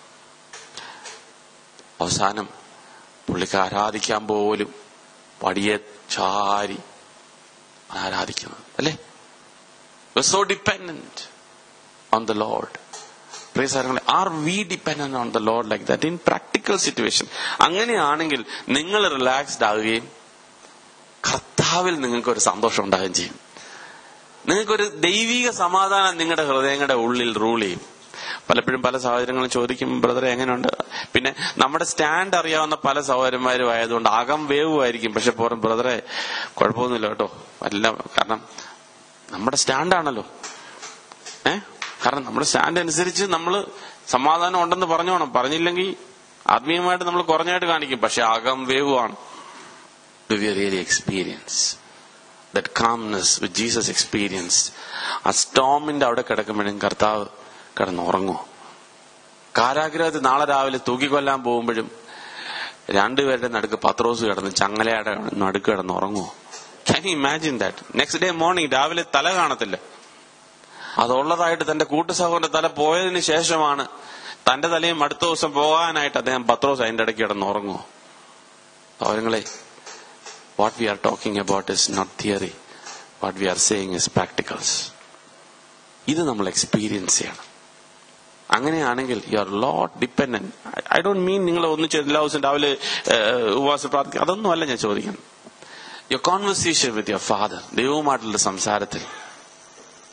A: അവസാനം പുള്ളിക്ക് ആരാധിക്കാൻ പോലും വടിയെ ചാരി ആരാധിക്കുന്നത് അല്ലേ so dependent on the Lord are we dependent on the Lord like that in practical situation അങ്ങനെയാണെങ്കിൽ നിങ്ങൾ റിലാക്സ്ഡ് ആവുകയും കർത്താവിൽ നിങ്ങൾക്ക് ഒരു സന്തോഷം ഉണ്ടാവുകയും ചെയ്യും നിങ്ങൾക്കൊരു ദൈവിക സമാധാനം നിങ്ങളുടെ ഹൃദയങ്ങളുടെ ഉള്ളിൽ റൂൾ ചെയ്യും പലപ്പോഴും പല സാഹചര്യങ്ങളും ചോദിക്കും ബ്രദറെ എങ്ങനെയുണ്ട് പിന്നെ നമ്മുടെ സ്റ്റാൻഡ് അറിയാവുന്ന പല സഹോദരന്മാരും ആയതുകൊണ്ട് അകം വേവുമായിരിക്കും പക്ഷെ പോറും ബ്രദറെ കുഴപ്പമൊന്നുമില്ല കേട്ടോ എല്ലാം കാരണം നമ്മുടെ സ്റ്റാൻഡാണല്ലോ ഏ കാരണം നമ്മുടെ സ്റ്റാൻഡ് അനുസരിച്ച് നമ്മൾ സമാധാനം ഉണ്ടെന്ന് പറഞ്ഞോണം പറഞ്ഞില്ലെങ്കിൽ ആത്മീയമായിട്ട് നമ്മൾ കുറഞ്ഞായിട്ട് കാണിക്കും പക്ഷെ അകം വേവുമാണ് do we really experience that calmness with Jesus experience ആ സ്റ്റോമിന്റെ അവിടെ കിടക്കുമ്പോഴും കർത്താവ് കിടന്നുറങ്ങുമോ കാരാഗ്രഹത്തിൽ നാളെ രാവിലെ തൂക്കിക്കൊല്ലാൻ പോകുമ്പോഴും രണ്ടുപേരുടെ നടുക്ക് പത്രോസ് കിടന്ന് ചങ്ങലയുടെ നടുക്ക് കിടന്ന് ഉറങ്ങുമോ can you imagine that next day morning രാവിലെ തല കാണത്തില്ല അതുള്ളതായിട്ട് തന്റെ കൂട്ടു സഹോദരന്റെ തല പോയതിന് ശേഷമാണ് തന്റെ തലയും അടുത്ത ദിവസം പോകാനായിട്ട് അദ്ദേഹം പത്രോസ് അതിന്റെ ഇടയ്ക്ക് കിടന്ന് ഉറങ്ങുമോ സഹോദരങ്ങളെ what we are talking about is not theory. What we are saying is practicals. ഇത് നമ്മൾ എക്സ്പീരിയൻസ് ചെയ്യണം അങ്ങനെയാണെങ്കിൽ you are lot dependent I don't mean നിങ്ങൾ ഒന്നിച്ച് എല്ലാ ദിവസവും രാവിലെ ഉപവാസ പ്രാർത്ഥിക്കുക അതൊന്നും അല്ല ഞാൻ ചോദിക്കുന്നത് your conversation with your father ദൈവവുമായിട്ടുള്ള സംസാരത്തിൽ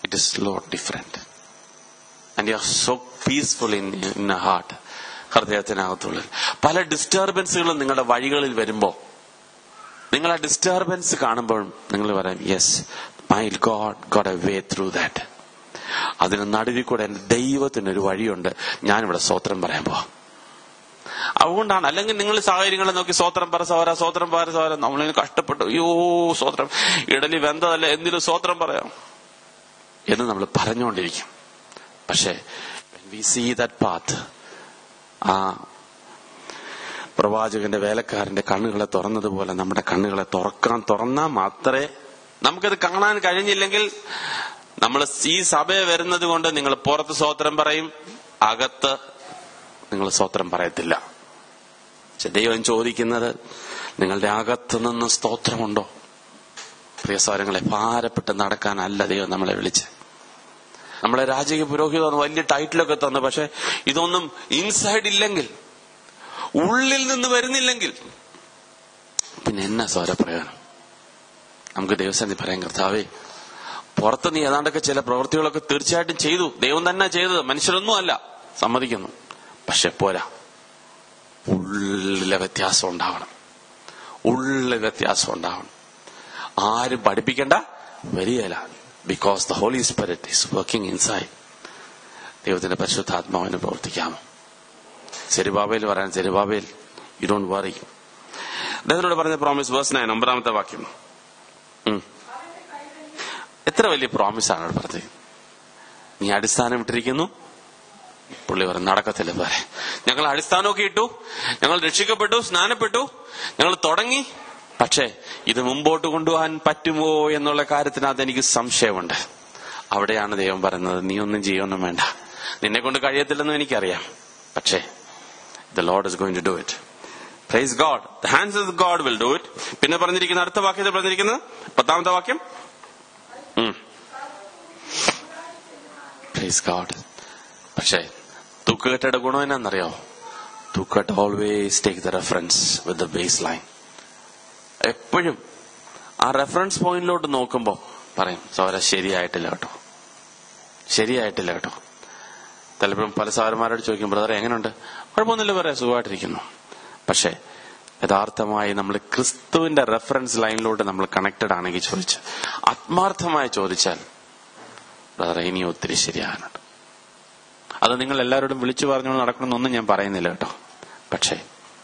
A: it is lot different and you are so peaceful in in a heart ഹൃദയത്തിനകത്തുള്ളിൽ പല ഡിസ്റ്റർബൻസുകളും നിങ്ങളുടെ വഴികളിൽ വരുമ്പോൾ നിങ്ങൾ ആ ഡിസ്റ്റർബൻസ് കാണുമ്പോഴും നിങ്ങൾ പറയാം yes my God God a way through that അതിന് നടുവിൽ കൂടെ എന്റെ ദൈവത്തിനൊരു വഴിയുണ്ട് ഞാനിവിടെ സ്വോത്രം പറയാൻ പോവാം അതുകൊണ്ടാണ് അല്ലെങ്കിൽ നിങ്ങൾ സാഹചര്യങ്ങളെ നോക്കി സ്വോത്രം പറ സോര സ്വോത്രം പറ സോര നമ്മളിങ്ങനെ കഷ്ടപ്പെട്ടു അയ്യോ സ്വോത്രം ഇഡലി വെന്തതല്ല എന്തിനും സ്വോത്രം പറയാം എന്ന് നമ്മൾ പറഞ്ഞുകൊണ്ടിരിക്കും പക്ഷേ വി സീ ദാറ്റ് പാത്ത് ആ പ്രവാചകന്റെ വേലക്കാരന്റെ കണ്ണുകളെ തുറന്നതുപോലെ നമ്മുടെ കണ്ണുകളെ തുറക്കാൻ തുറന്നാൽ മാത്രമേ നമുക്കത് കാണാൻ കഴിഞ്ഞില്ലെങ്കിൽ നമ്മൾ ഈ സഭയെ വരുന്നത് കൊണ്ട് നിങ്ങൾ പുറത്ത് സ്വോത്രം പറയും അകത്ത് നിങ്ങൾ സ്വോത്രം പറയത്തില്ല പക്ഷെ ദൈവം ചോദിക്കുന്നത് നിങ്ങളുടെ അകത്ത് നിന്ന് സ്തോത്രമുണ്ടോ പ്രിയ സ്വരങ്ങളെ ഭാരപ്പെട്ട് നടക്കാനല്ല ദൈവം നമ്മളെ വിളിച്ച് നമ്മളെ രാജകീയ പുരോഹിതം വലിയ ടൈറ്റിലൊക്കെ തന്നു പക്ഷെ ഇതൊന്നും ഇൻസൈഡ് ഇല്ലെങ്കിൽ ഉള്ളിൽ നിന്ന് വരുന്നില്ലെങ്കിൽ പിന്നെ എന്നാ സ്വര പ്രയോജനം നമുക്ക് ദൈവസന്ധി പറയാൻ കർത്താവേ പുറത്ത് നീ ഏതാണ്ടൊക്കെ ചില പ്രവൃത്തികളൊക്കെ തീർച്ചയായിട്ടും ചെയ്തു ദൈവം തന്നെ ചെയ്തത് മനുഷ്യരൊന്നും അല്ല സമ്മതിക്കുന്നു പക്ഷെ പോരാ ഉള്ളിലെ വ്യത്യാസം ഉണ്ടാവണം ഉള്ളിലെ വ്യത്യാസം ഉണ്ടാവണം ആരും പഠിപ്പിക്കേണ്ട വരികയില്ല because the Holy Spirit is working inside ദൈവത്തിന്റെ പരിശുദ്ധാത്മാവിന് പ്രവർത്തിക്കാമോ സെരുബാബയിൽ പറയാൻ സെരുബാബയിൽ യു ഡോണ്ട് വറി അദ്ദേഹത്തിനോട് പറഞ്ഞ പ്രോമിസ് വേഴ്സ് നയൻ ഒമ്പതാമത്തെ വാക്യം ഉം. എത്ര വലിയ പ്രോമിസ് ആണ് അവിടെ പറഞ്ഞത് നീ അടിസ്ഥാനം ഇട്ടിരിക്കുന്നു പുള്ളി പറഞ്ഞു നടക്കത്തില്ല പോരെ ഞങ്ങൾ അടിസ്ഥാനമൊക്കെ ഇട്ടു ഞങ്ങൾ രക്ഷിക്കപ്പെട്ടു സ്നാനപ്പെട്ടു ഞങ്ങൾ തുടങ്ങി പക്ഷേ ഇത് മുമ്പോട്ട് കൊണ്ടുപോകാൻ പറ്റുമോ എന്നുള്ള കാര്യത്തിനകത്ത് എനിക്ക് സംശയമുണ്ട് അവിടെയാണ് ദൈവം പറയുന്നത് നീ ഒന്നും ചെയ്യൊന്നും വേണ്ട നിന്നെ കൊണ്ട് കഴിയത്തില്ലെന്നും എനിക്കറിയാം പക്ഷേ the Lord is going to do it praise God the hands of God will do it പിന്നെ പറഞ്ഞിരിക്കുന്ന അടുത്ത വാക്യത്തിൽ പറഞ്ഞിരിക്കുന്നത് പത്താമത്തെ വാക്യം പ്രൈസ് ഗോഡ് പക്ഷേ തൂക്കുകെട്ടയുടെ ഗുണം എന്നാന്നറിയോ തൂക്കട്ട് always take the reference with the base line എപ്പോഴും ആ റെഫറൻസ് പോയിന്റിലോട്ട് നോക്കുമ്പോൾ പറയും സൗര ശരിയായിട്ടില്ല കേട്ടോ ശരിയായിട്ടില്ല കേട്ടോ ചിലപ്പോഴും പല സാറന്മാരോട് ചോദിക്കും ബ്രദറെ എങ്ങനെയുണ്ട് കുഴപ്പമൊന്നുമില്ല പറയാം സുഖമായിട്ടിരിക്കുന്നു പക്ഷേ യഥാർത്ഥമായി നമ്മൾ ക്രിസ്തുവിന്റെ റെഫറൻസ് ലൈനിലോട്ട് നമ്മൾ കണക്റ്റഡ് ആണെങ്കിൽ ചോദിച്ച് ആത്മാർത്ഥമായി ചോദിച്ചാൽ ബ്രദറെ ഇനി ഒത്തിരി ശരിയാകാനുണ്ട് അത് നിങ്ങൾ എല്ലാവരോടും വിളിച്ചു പറഞ്ഞുകൊണ്ട് നടക്കണമെന്നൊന്നും ഞാൻ പറയുന്നില്ല കേട്ടോ പക്ഷേ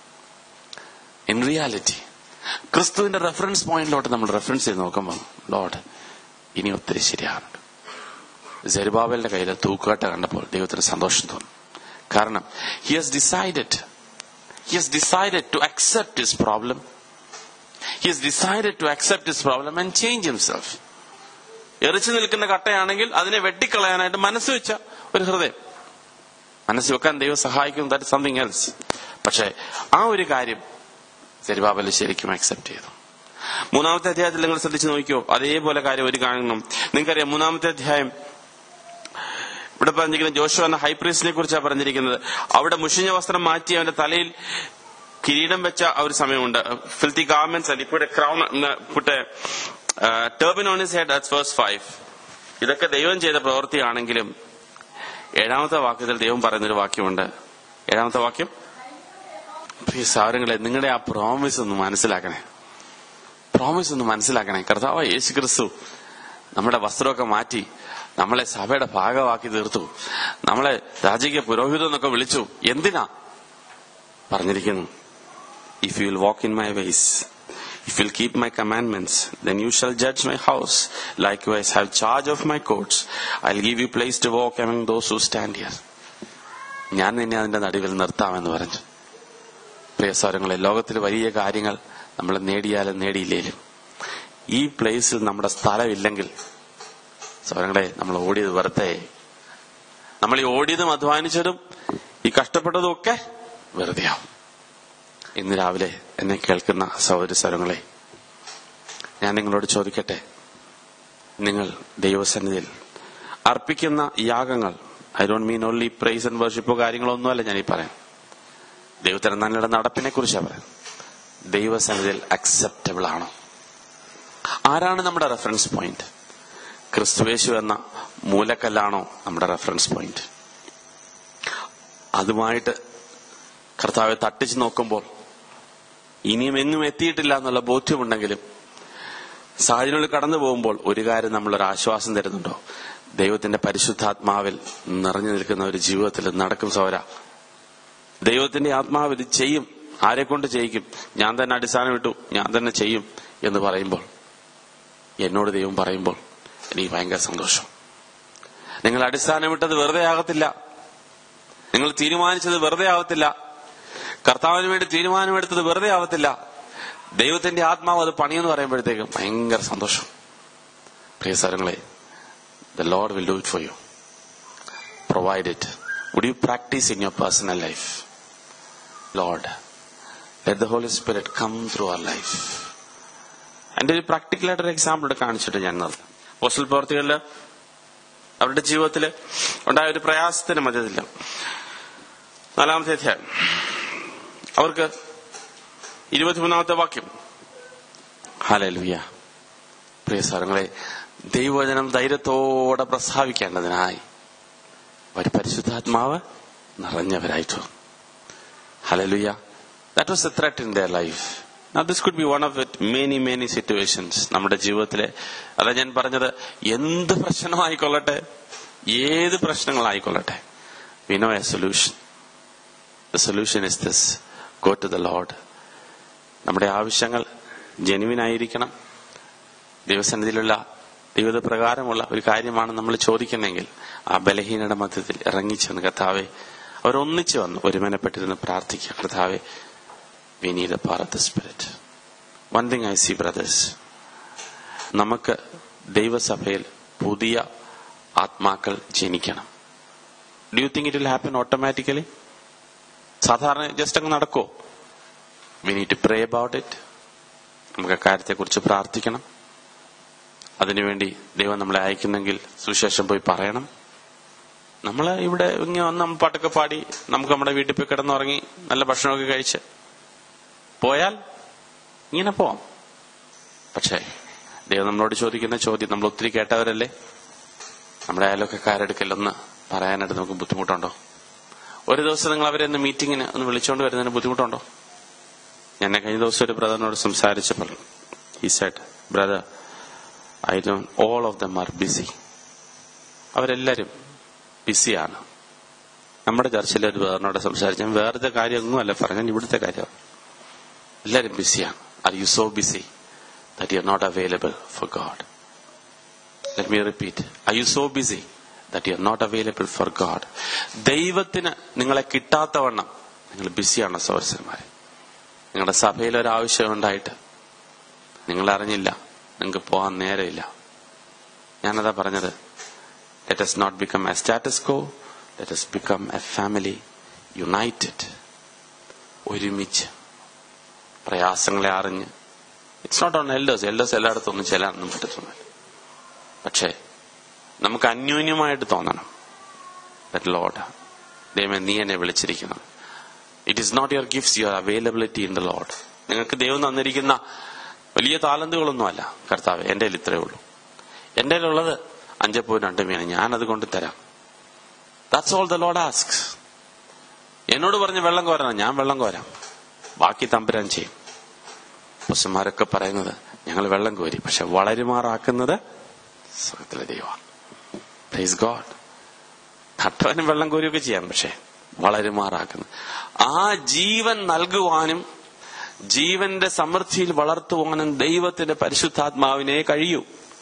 A: ഇൻ റിയാലിറ്റി ക്രിസ്തുവിന്റെ റെഫറൻസ് പോയിന്റിലോട്ട് നമ്മൾ റെഫറൻസ് ചെയ്ത് നോക്കുമ്പോൾ ലോഡ് ഇനി ഒത്തിരി ശരിയാകുന്നുണ്ട് ജെരുബാബലിന്റെ കയ്യിൽ തൂക്കുകട്ട കണ്ടപ്പോൾ ദൈവത്തിന് സന്തോഷം തോന്നും കാരണം he has decided he has decided to accept his problem he has decided to accept his problem and change himself എറിച്ചു നിൽക്കുന്ന കട്ടയാണെങ്കിൽ അതിനെ വെട്ടിക്കളയാനായിട്ട് മനസ്സ് വെച്ച ഒരു ഹൃദയം മനസ്സ് വെക്കാൻ ദൈവം സഹായിക്കും ദാറ്റ് സംതിങ് എൽസ് പക്ഷെ ആ ഒരു കാര്യം സെരിബാബല് ശരിക്കും അക്സെപ്റ്റ് ചെയ്തു മൂന്നാമത്തെ അധ്യായത്തിൽ നിങ്ങൾ ശ്രദ്ധിച്ചു നോക്കിയോ അതേപോലെ കാര്യം ഒരു കാണണം നിങ്ങൾക്കറിയാം മൂന്നാമത്തെ അധ്യായം ഇവിടെ പറഞ്ഞിരിക്കുന്നത് ജോഷു എന്ന ഹൈപ്രീസിനെ കുറിച്ചാണ് പറഞ്ഞിരിക്കുന്നത് അവിടെ മുഷിഞ്ഞ വസ്ത്രം മാറ്റി അവന്റെ തലയിൽ കിരീടം വെച്ച ആ ഒരു സമയമുണ്ട് ഫിൽത്തി ഗാർമെന്റ്സ് ആൻഡ് ഇപ്പോൾ crown put turban on his head that's verse five ഇതൊക്കെ ദൈവം ചെയ്ത പ്രവൃത്തിയാണെങ്കിലും ഏഴാമത്തെ വാക്യത്തിൽ ദൈവം പറയുന്നൊരു വാക്യമുണ്ട് ഏഴാമത്തെ വാക്യം പ്രിയ സാരങ്ങളെ നിങ്ങളുടെ ആ പ്രോമിസ് ഒന്ന് മനസ്സിലാക്കണേ പ്രോമിസ് ഒന്ന് മനസ്സിലാക്കണേ കർത്താവ് യേശു ക്രിസ്തു നമ്മുടെ വസ്ത്രമൊക്കെ മാറ്റി നമ്മളെ സഭയുടെ ഭാഗമാക്കി തീർത്തു നമ്മളെ രാജകീയ പുരോഹിതം എന്നൊക്കെ വിളിച്ചു എന്തിനാ പറഞ്ഞിരിക്കുന്നു if you will walk in my ways if will keep my commandments then you shall judge my house likewise have charge of my courts I give you place to walk among those who stand here ഞാൻ നിന്നെ അതിന്റെ നടുവിൽ നിർത്താമെന്ന് പറഞ്ഞു പ്രിയ സ്വരങ്ങളെ ലോകത്തിൽ വലിയ കാര്യങ്ങൾ നമ്മൾ നേടിയാലും നേടിയില്ലേലും ഈ പ്ലേസിൽ നമ്മുടെ സ്ഥലമില്ലെങ്കിൽ സ്വരങ്ങളെ നമ്മൾ ഓടിയത് വെറുതെ നമ്മൾ ഈ ഓടിയതും അധ്വാനിച്ചതും ഈ കഷ്ടപ്പെട്ടതും ഒക്കെ വെറുതെയാവും ഇന്ന് രാവിലെ എന്നെ കേൾക്കുന്ന സഹോദരി സ്വരങ്ങളെ ഞാൻ നിങ്ങളോട് ചോദിക്കട്ടെ നിങ്ങൾ ദൈവസന്നിധിയിൽ അർപ്പിക്കുന്ന യാഗങ്ങൾ I don't mean only praise and വർഷിപ്പോ കാര്യങ്ങളോ ഒന്നുമല്ല ഞാൻ ഈ പറയാം ദൈവത്തിന് നല്ലയുടെ നടപ്പിനെ കുറിച്ചാണ് പറയാം ദൈവസന്നിധിയിൽ അക്സെപ്റ്റബിൾ ആണോ ആരാണ് നമ്മുടെ റെഫറൻസ് പോയിന്റ് ക്രിസ്തുവേശു എന്ന മൂലക്കല്ലാണോ നമ്മുടെ റെഫറൻസ് പോയിന്റ് അതുമായിട്ട് കർത്താവെ തട്ടിച്ചു നോക്കുമ്പോൾ ഇനിയും എങ്ങും എത്തിയിട്ടില്ല എന്നുള്ള ബോധ്യമുണ്ടെങ്കിലും സാഹചര്യങ്ങളിൽ കടന്നു പോകുമ്പോൾ ഒരു കാര്യം നമ്മളൊരു ആശ്വാസം തരുന്നുണ്ടോ ദൈവത്തിന്റെ പരിശുദ്ധാത്മാവിൽ നിറഞ്ഞു നിൽക്കുന്ന ഒരു ജീവിതത്തിൽ നടക്കും സൗര ദൈവത്തിന്റെ ആത്മാവ് ഇത് ചെയ്യും ആരെ കൊണ്ട് ചെയ്യിക്കും ഞാൻ തന്നെ അടിസ്ഥാനം ഇട്ടു ഞാൻ തന്നെ ചെയ്യും എന്ന് പറയുമ്പോൾ എന്നോട് ദൈവം പറയുമ്പോൾ എനിക്ക് ഭയങ്കര സന്തോഷം നിങ്ങൾ അടിസ്ഥാനമിട്ടത് വെറുതെ ആകത്തില്ല നിങ്ങൾ തീരുമാനിച്ചത് വെറുതെ ആവത്തില്ല കർത്താവിന് വേണ്ടി തീരുമാനമെടുത്തത് വെറുതെ ആവത്തില്ല ദൈവത്തിന്റെ ആത്മാവ് അത് പണിയെന്ന് പറയുമ്പോഴത്തേക്കും ഭയങ്കര സന്തോഷം പ്രിയ സ്ഥലങ്ങളെ the Lord will do it for you provide it would you practice in your personal life Lord let the Holy Spirit come through our life എന്റെ ഒരു പ്രാക്ടിക്കലായിട്ടൊരു എക്സാമ്പിൾ ഇവിടെ കാണിച്ചിട്ട് ഞാൻ നിർത്താം പോസ്റ്റൽ പ്രവർത്തികളില് അവരുടെ ജീവിതത്തിൽ ഉണ്ടായ ഒരു പ്രയാസത്തിന് മധ്യത്തില്ല നാലാമത്തെ അധ്യായം അവർക്ക് ഇരുപത്തിമൂന്നാമത്തെ വാക്യം ഹലലുയ പ്രിയ സ്വരങ്ങളെ ദൈവവചനം ധൈര്യത്തോടെ പ്രസ്താവിക്കേണ്ടതിനായി ഒരു പരിശുദ്ധാത്മാവ് നിറഞ്ഞവരായിട്ടു hallelujah that was a threat in their life this could be one of it many many situations നമ്മുടെ ജീവിതത്തിലെ അതാ ഞാൻ പറഞ്ഞത് എന്ത് പ്രശ്നമായിക്കൊള്ളട്ടെ ഏത് പ്രശ്നങ്ങളായിക്കൊള്ളട്ടെ we know a solution the solution is this go to the Lord നമ്മുടെ ആവശ്യങ്ങൾ ജെനുവിൻ ആയിരിക്കണം ദൈവസന്നിധിയിലുള്ള ദൈവത പ്രകാരമുള്ള ഒരു കാര്യമാണ് നമ്മൾ ചോദിക്കുന്നെങ്കിൽ ആ ബലഹീനയുടെ മധ്യത്തിൽ ഇറങ്ങിച്ചെന്ന് കർത്താവെ അവരൊന്നിച്ചു വന്നു ഒരുമനപ്പെട്ടിരുന്ന് പ്രാർത്ഥിക്കുക കർത്താവെ we need a power of the Spirit one thing I see brothers നമുക്ക് ദൈവസഭയിൽ പുതിയ ആത്മാക്കൾ ജനിക്കണം do you think it will happen automatically സാധാരണ ജസ്റ്റ് അങ്ങ് നടക്കോ we need to pray about it നമുക്ക് കാര്യത്തെക്കുറിച്ച് പ്രാർത്ഥിക്കണം അതിനുവേണ്ടി ദൈവം നമ്മളെ അയക്കുന്നെങ്കിൽ സുവിശേഷം പോയി പറയണം നമ്മൾ ഇവിടെ ഇങ്ങനെ വന്ന് നമ്മൾ പാട്ടൊക്കെ പാടി നമുക്ക് നമ്മുടെ വീട്ടിൽ പോയി കിടന്നുറങ്ങി നല്ല ഭക്ഷണമൊക്കെ കഴിച്ച് പോയാൽ ഇങ്ങനെ പോവാം പക്ഷേ ദൈവം നമ്മളോട് ചോദിക്കുന്ന ചോദ്യം നമ്മൾ ഒത്തിരി കേട്ടവരല്ലേ നമ്മുടെ അയലൊക്കെക്കാരെടുക്കലൊന്ന് പറയാനായിട്ട് നമുക്ക് ബുദ്ധിമുട്ടുണ്ടോ ഒരു ദിവസം നിങ്ങൾ അവരെ ഒന്ന് മീറ്റിങ്ങിന് ഒന്ന് വിളിച്ചുകൊണ്ട് വരുന്നതിന് ബുദ്ധിമുട്ടുണ്ടോ ഞാൻ കഴിഞ്ഞ ദിവസം ഒരു ബ്രദറിനോട് സംസാരിച്ചപ്പോൾ he said brother I do all of them are busy അവരെല്ലാരും ബിസിയാണ് നമ്മുടെ ചർച്ചിലെ ഒരു ബ്രദറിനോട് സംസാരിച്ച വേറത്തെ കാര്യമൊന്നുമല്ല പറഞ്ഞാൽ ഇവിടുത്തെ കാര്യം എല്ലാരും ബിസിയാണ് are you so busy that you are not available for God let me repeat I you so busy that you are not available for God ദൈവത്തിന് നിങ്ങളെ കിട്ടാത്തവണ്ണം നിങ്ങൾ ബിസിയാണ് സഹോദരന്മാരെ നിങ്ങളുടെ സഭയിൽ ഒരു ആവശ്യം ഉണ്ടായിട്ട് നിങ്ങൾ അറിഞ്ഞില്ല നിങ്ങൾക്ക് പോകാൻ നേരമില്ല ഞാനതാ പറഞ്ഞത് let us not become a status quo let us become a family united ഒരുമിച്ച് പ്രയാസങ്ങളെ അറിഞ്ഞ് it's not on elders elders എല്ലായിടത്തും ഒന്നും ചെല്ലാനൊന്നും പറ്റത്തൊന്നുമില്ല പക്ഷേ നമുക്ക് അന്യോന്യമായിട്ട് തോന്നണം ദറ്റ് ലോഡ് ദൈവമേ നീ എന്നെ വിളിച്ചിരിക്കണം it is not your gifts your availability in the Lord നിങ്ങൾക്ക് ദൈവം തന്നിരിക്കുന്ന വലിയ താലന്തുകളൊന്നുമല്ല കർത്താവ് എന്റെ കയ്യിൽ ഇത്രയേ ഉള്ളൂ എന്റെ കയ്യിലുള്ളത് അഞ്ച് പോയിന്റ് രണ്ട് മീന ഞാൻ അത് കൊണ്ട് തരാം that's all the Lord ask എന്നോട് പറഞ്ഞ് വെള്ളം കോരണം ഞാൻ വെള്ളം കോരാം ബാക്കി തമ്പുരാൻ ചെയ്യും പുസ്തന്മാരൊക്കെ പറയുന്നത് ഞങ്ങൾ വെള്ളം കോരി പക്ഷെ വളരുമാറാക്കുന്നത് സ്വർഗത്തിലെ ദൈവമാണ് പ്രൈസ് ഗോഡ് നട്ടവനും വെള്ളം കോരിയൊക്കെ ചെയ്യാം പക്ഷെ വളരുമാറാക്കുന്നു ആ ജീവൻ നൽകുവാനും ജീവന്റെ സമൃദ്ധിയിൽ വളർത്തുവാനും ദൈവത്തിന്റെ പരിശുദ്ധാത്മാവിനെ കഴിയൂ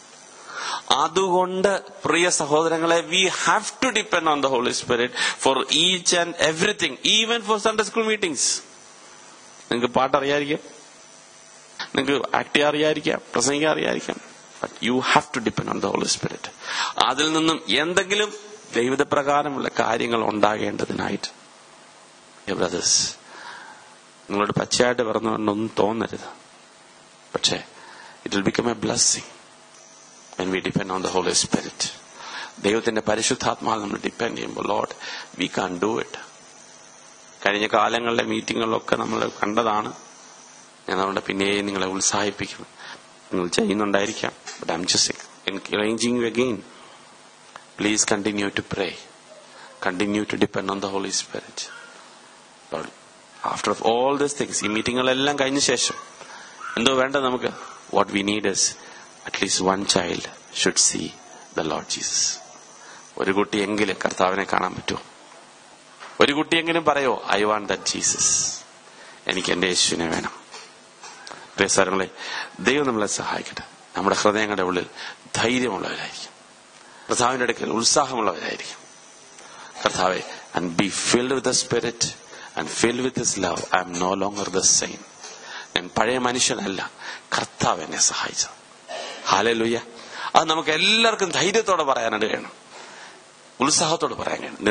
A: അതുകൊണ്ട് പ്രിയ സഹോദരങ്ങളെ we have to depend on the Holy Spirit for each and everything even for Sunday school meetings നിങ്ങൾക്ക് പാട്ട് അറിയാതിരിക്കാം നിങ്ങൾക്ക് ആക്ട് ചെയ്യാൻ അറിയാതിരിക്കാം പ്രസംഗിക്കാൻ അറിയാതിരിക്കാം but you have to depend on the Holy Spirit അതിൽ നിന്നും എന്തെങ്കിലും ദൈവപ്രകാരമുള്ള കാര്യങ്ങൾ ഉണ്ടാകേണ്ടതിനായിട്ട് ബ്രദേഴ്സ് നിങ്ങളോട് പച്ചയായിട്ട് പറഞ്ഞുകൊണ്ടൊന്നും തോന്നരുത് പക്ഷേ it will become a blessing when we depend on the Holy Spirit ദൈവത്തിന്റെ പരിശുദ്ധാത്മാവ് നമ്മൾ ഡിപ്പെൻഡ് ചെയ്യുമ്പോൾ Lord we can do it കഴിഞ്ഞ കാലങ്ങളിലെ മീറ്റിങ്ങുകളിലൊക്കെ നമ്മൾ കണ്ടതാണ് ഞാൻ അതുകൊണ്ട് പിന്നെയും നിങ്ങളെ ഉത്സാഹിപ്പിക്കുന്നു നിങ്ങൾ ചെയ്യുന്നുണ്ടായിരിക്കാം but I'm just encouraging you again. Please continue to pray. Continue to depend on the Holy Spirit. But after all these things, ഈ മീറ്റിങ്ങുകളെല്ലാം കഴിഞ്ഞ ശേഷം എന്തോ വേണ്ട നമുക്ക് what we need is at least one child should see the Lord Jesus ഒരു കുട്ടിയെങ്കിലും കർത്താവിനെ കാണാൻ പറ്റുമോ ഒരു കുട്ടിയെങ്കിലും പറയോ ഐ വാണ്ട് ദറ്റ് ജീസസ് എനിക്ക് എന്റെ യേശുവിനെ വേണം പ്രിയസാരങ്ങളെ ദൈവം നമ്മളെ സഹായിക്കട്ടെ നമ്മുടെ ഹൃദയങ്ങളുടെ ഉള്ളിൽ ധൈര്യമുള്ളവരായിരിക്കും കർത്താവിന്റെ അടുക്കൽ ഉത്സാഹമുള്ളവരായിരിക്കും കർത്താവെ and be filled with the Spirit and filled with this love I am no longer the same ഞാൻ പഴയ മനുഷ്യനല്ല കർത്താവ് എന്നെ സഹായിച്ചത് ഹാലലുയ്യ അത് നമുക്ക് എല്ലാവർക്കും ധൈര്യത്തോടെ പറയാനായിട്ട് വേണം ഉത്സാഹത്തോടെ പറയാൻ കഴിയണം